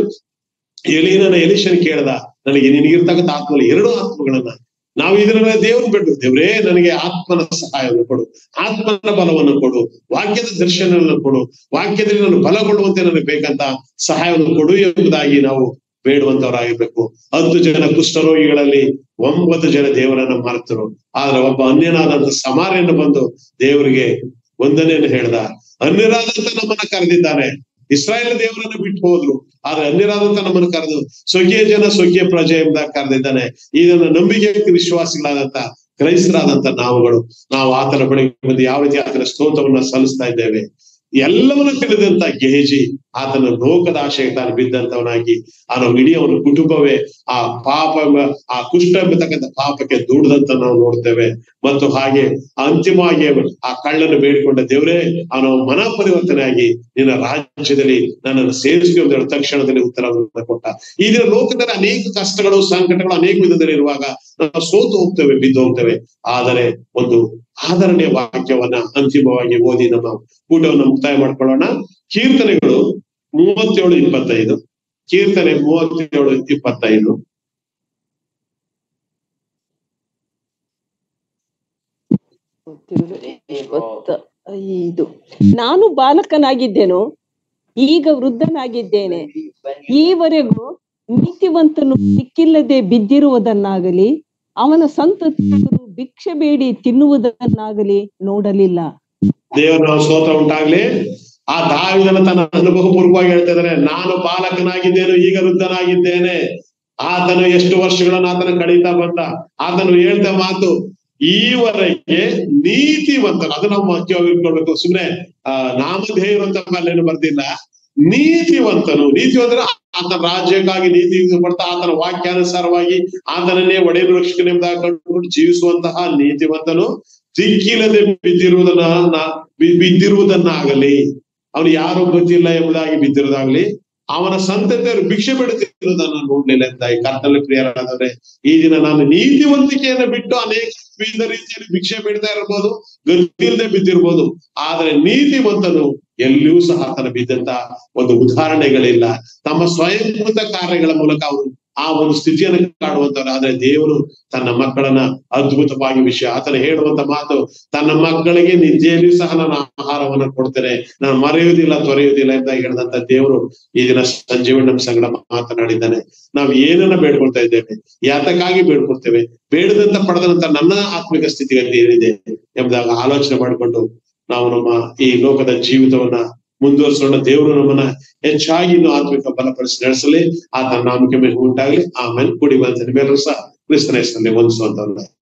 ಎಲೀನನ ಎಲಿಷನ್ ಕೇಳ್ದ ನನಗೆ ನಿನಗಿರ್ತಕ್ಕಂಥ ಆತ್ಮಗಳು ಎರಡು ಆತ್ಮಗಳನ್ನ ನಾವು ಇದನ್ನ ದೇವ್ರು ಬಿಟ್ಟು ದೇವ್ರೇ ನನಗೆ ಆತ್ಮನ ಸಹಾಯವನ್ನು ಕೊಡು ಆತ್ಮನ ಬಲವನ್ನು ಕೊಡು ವಾಕ್ಯದ ದರ್ಶನವನ್ನು ಕೊಡು ವಾಕ್ಯದಲ್ಲಿ ನಾನು ಬಲಗೊಳ್ಳುವಂತೆ ನನಗೆ ಬೇಕಂತ ಸಹಾಯವನ್ನು ಕೊಡು ಎಂಬುದಾಗಿ ನಾವು ಬೇಡುವಂತವರಾಗಿರ್ಬೇಕು ಹತ್ತು ಜನ ಕುಷ್ಠರೋಗಿಗಳಲ್ಲಿ ಒಂಬತ್ತು ಜನ ದೇವರನ್ನ ಮರೆತರು ಆದ್ರೆ ಒಬ್ಬ ಅನ್ಯನಾದಂತ ಸಮಾರ್ಯನ ಬಂದು ದೇವರಿಗೆ ಒಂದನೇನು ಹೇಳ್ದ ಅನ್ಯರಾದಂತ ನಮ್ಮನ್ನ ಕರೆದಿದ್ದಾನೆ ಇಸ್ರಾಯೇಲ್ ದೇವರನ್ನ ಬಿಟ್ಟು ಹೋದ್ರು ಆದ್ರೆ ಅನ್ಯರಾದಂತ ನಮ್ಮನ್ನು ಕರೆದು ಸ್ವಕೀಯ ಜನ ಸ್ವಕೀಯ ಪ್ರಜೆ ಎಂಬುದಾಗಿ ಕರೆದಿದ್ದಾನೆ ಇದನ್ನ ನಂಬಿಕೆ ವಿಶ್ವಾಸಿಗಳಾದಂತ ಕ್ರೈಸ್ತರಾದಂತ ನಾವುಗಳು ನಾವು ಆತನ ಬಳಿಗೆ ಬಂದು ಯಾವ ರೀತಿ ಆತನ ಸ್ತೋತ್ರವನ್ನ ಸಲ್ಲಿಸ್ತಾ ಇದ್ದೇವೆ ಎಲ್ಲವನ್ನ ತಿಳಿದಂತ ಗೆಹಜಿ ಆತನ ಲೋಕದ ಆಶೆಗೆ ತಾನು ಬಿದ್ದಂತವನಾಗಿ ಆ ನಾವು ಇಡೀ ಅವನ ಕುಟುಂಬವೇ ಆ ಪಾಪ ಎಂಬ- ಆ ಕುಷ್ಠ ಎಂಬತಕ್ಕಂಥ ಪಾಪಕ್ಕೆ ದೂಡದಂತ ನಾವು ನೋಡ್ತೇವೆ ಮತ್ತು ಹಾಗೆ ಅಂತಿಮವಾಗಿ ಆ ಕಳ್ಳನ್ನು ಬೇಡಿಕೊಂಡ ದೇವರೇ ಅವನ ಮನ ಪರಿವರ್ತನೆಯಾಗಿ ನಿನ್ನ ರಾಜ್ಯದಲ್ಲಿ ನನ್ನನ್ನು ಸೇರಿಸಿಕೊಂಡು ಹೇಳಿ ತಕ್ಷಣದಲ್ಲಿ ಉತ್ತರವನ್ನು ಕೊಟ್ಟ ಈ ದಿನ ಲೋಕದಲ್ಲಿ ಅನೇಕ ಕಷ್ಟಗಳು ಸಂಕಟಗಳು ಅನೇಕ ವಿಧದಲ್ಲಿ ಇರುವಾಗ ನಾವು ಸೋತು ಹೋಗ್ತೇವೆ ಬಿದ್ದು ಹೋಗ್ತೇವೆ ಆದರೆ ಒಂದು ಆದರಣೀಯ ವಾಕ್ಯವನ್ನ ಅಂತಿಮವಾಗಿ ಓದಿ ನಮ್ಮ ಊಟವನ್ನು ಮುಕ್ತಾಯ ಮಾಡ್ಕೊಳ್ಳೋಣ ಕೀರ್ತನೆಗಳು ಮೂವತ್ತೇಳು ಇಪ್ಪತ್ತೈದು ಕೀರ್ತನೆ ಮೂವತ್ತೇಳು ಇಪ್ಪತ್ತೈದು ಇವತ್ತ ಐದು ನಾನು ಬಾಲಕನಾಗಿದ್ದೆನು ಈಗ ವೃದ್ಧನಾಗಿದ್ದೇನೆ ಈವರೆಗೂ ನೀತಿವಂತನು ಸಿಕ್ಕಿಲ್ಲದೆ ಬಿದ್ದಿರುವುದನ್ನಾಗಲಿ ಅವನ ಸಂತತಿಯರು ಭಿಕ್ಷೆ ಬೇಡಿ ತಿನ್ನುವುದನ್ನಾಗಲಿ ನೋಡಲಿಲ್ಲ ದೇವರ ನಾವು ಸ್ತೋತ್ರ ಉಂಟಾಗ್ಲಿ ಆ ದಾವಿದನ ತನ್ನ ಅನುಭವ ಪೂರ್ವವಾಗಿ ಹೇಳ್ತಾ ಇದಾರೆ ನಾನು ಬಾಲಕನಾಗಿದ್ದೇನು ಈಗ ವೃದ್ಧನಾಗಿದ್ದೇನೆ ಆತನು ಎಷ್ಟು ವರ್ಷಗಳನ್ನು ಆತನ ಕಳೀತಾ ಬಂದ ಆತನು ಹೇಳ್ದ ಮಾತು ಈವರೆಗೆ ನೀತಿವಂತನು ಅದು ನಾವು ಮುಖ್ಯವಾಗಿ ಇಟ್ಕೊಳ್ಬೇಕು ಸುಮ್ನೆ ಆ ನಾಮಧೇಯರು ಅಂತ ಅಲ್ಲೇನು ಬರ್ದಿಲ್ಲ ನೀತಿವಂತನು ನೀತಿವಂತರ ಆತನ ರಾಜ್ಯಕ್ಕಾಗಿ ನೀತಿ ಪಡ್ತಾ ಆತನ ವಾಕ್ಯಾನುಸಾರವಾಗಿ ಆತನನ್ನೇ ಒಡೆಯ ರಕ್ಷಕನೆ ಎಂಬುದಾಗಿ ಕಂಡುಕೊಂಡು ಜೀವಿಸುವಂತಹ ನೀತಿವಂತನು ದಿಕ್ಕಿಲ್ಲದೆ ಬಿದ್ದಿರುವುದನ್ನ ನಾ- ಬಿ- ಬಿದ್ದಿರುವುದನ್ನಾಗಲಿ ಅವನು ಯಾರು ಗೊತ್ತಿಲ್ಲ ಎಂಬುದಾಗಿ ಬಿದ್ದಿರೋದಾಗ್ಲಿ ಅವನ ಸಂತತಿಯರು ಭಿಕ್ಷೆ ಬಿಡುತ್ತಿರುವುದನ್ನು ನೋಡ್ಲಿಲ್ಲ ಅಂತ ಈ ಕರ್ತನಲ್ಲಿ ಪ್ರಿಯರಾದರೆ ಈ ದಿನ ನಾನು ನೀತಿವಂತಿಕೆಯನ್ನು ಬಿಟ್ಟು ಅನೇಕ ವಿವಿಧ ರೀತಿಯಲ್ಲಿ ಭಿಕ್ಷೆ ಬಿಡ್ತಾ ಇರ್ಬೋದು ಗತಿಯಿಲ್ಲದೆ ಬಿದ್ದಿರ್ಬೋದು ಆದ್ರೆ ನೀತಿವಂತನು ಎಲ್ಲಿಯೂ ಸಹ ಆತನ ಬಿದ್ದಂತ ಒಂದು ಉದಾಹರಣೆಗಳಿಲ್ಲ ತಮ್ಮ ಸ್ವಯಂಕೃತ ಕಾರ್ಯಗಳ ಮೂಲಕ ಅವರು ಆ ಒಂದು ಸ್ಥಿತಿಯನ್ನು ಕಾಣುವಂತವ್ರು ಆದ್ರೆ ದೇವರು ತನ್ನ ಮಕ್ಕಳನ್ನ ಅದ್ಭುತವಾಗಿ ವಿಷಯ ಆತನ ಹೇಳುವಂತ ಮಾತು ತನ್ನ ಮಕ್ಕಳಿಗೆ ನಿದ್ದೆಯಲ್ಲಿ ಸಹ ನಾನು ಆಹಾರವನ್ನ ಕೊಡ್ತೇನೆ ನಾನು ಮರೆಯುವುದಿಲ್ಲ ತೊರೆಯುವುದಿಲ್ಲ ಅಂತ ಹೇಳಿದಂತ ದೇವರು ಈ ದಿನ ಸಂಜೀವನ್ ನಮ್ಮ ಸಂಗಡ ಮಾತನಾಡಿದ್ದಾನೆ ನಾವು ಏನನ್ನ ಬೇಡ್ಕೊಳ್ತಾ ಇದ್ದೇವೆ ಯಾತಕ್ಕಾಗಿ ಬೇಡ್ಕೊಳ್ತೇವೆ ಬೇಡದಂತ ಪಡೆದಂತ ನನ್ನ ಆತ್ಮಿಕ ಸ್ಥಿತಿಗತಿ ಏನಿದೆ ಎಂಬುದಾಗಿ ಆಲೋಚನೆ ಮಾಡಿಕೊಂಡು ನಾವು ನಮ್ಮ ಈ ಲೋಕದ ಜೀವಿತವನ್ನ ಮುಂದುವರಿಸೋಣ ದೇವರು ನಮ್ಮನ್ನ ಹೆಚ್ಚಾಗಿ ಇನ್ನು ಆತ್ಮಿಕ ಬಲಪಡಿಸಿ ನಡೆಸಲಿ ಆತನ ನಾಮಕ್ಕೆ ಮೇಲೆ ಉಂಟಾಗ್ಲಿ ಆಮೇಲೆ ಕೂಡಿ ಬಂದ ನಿಮ್ಮೆಲ್ಲರೂ ಸಹ ಕ್ರಿಸ್ತನ ಹೆಸರಲ್ಲಿ ಹೊಂದಿಸುವಂತವ್ರು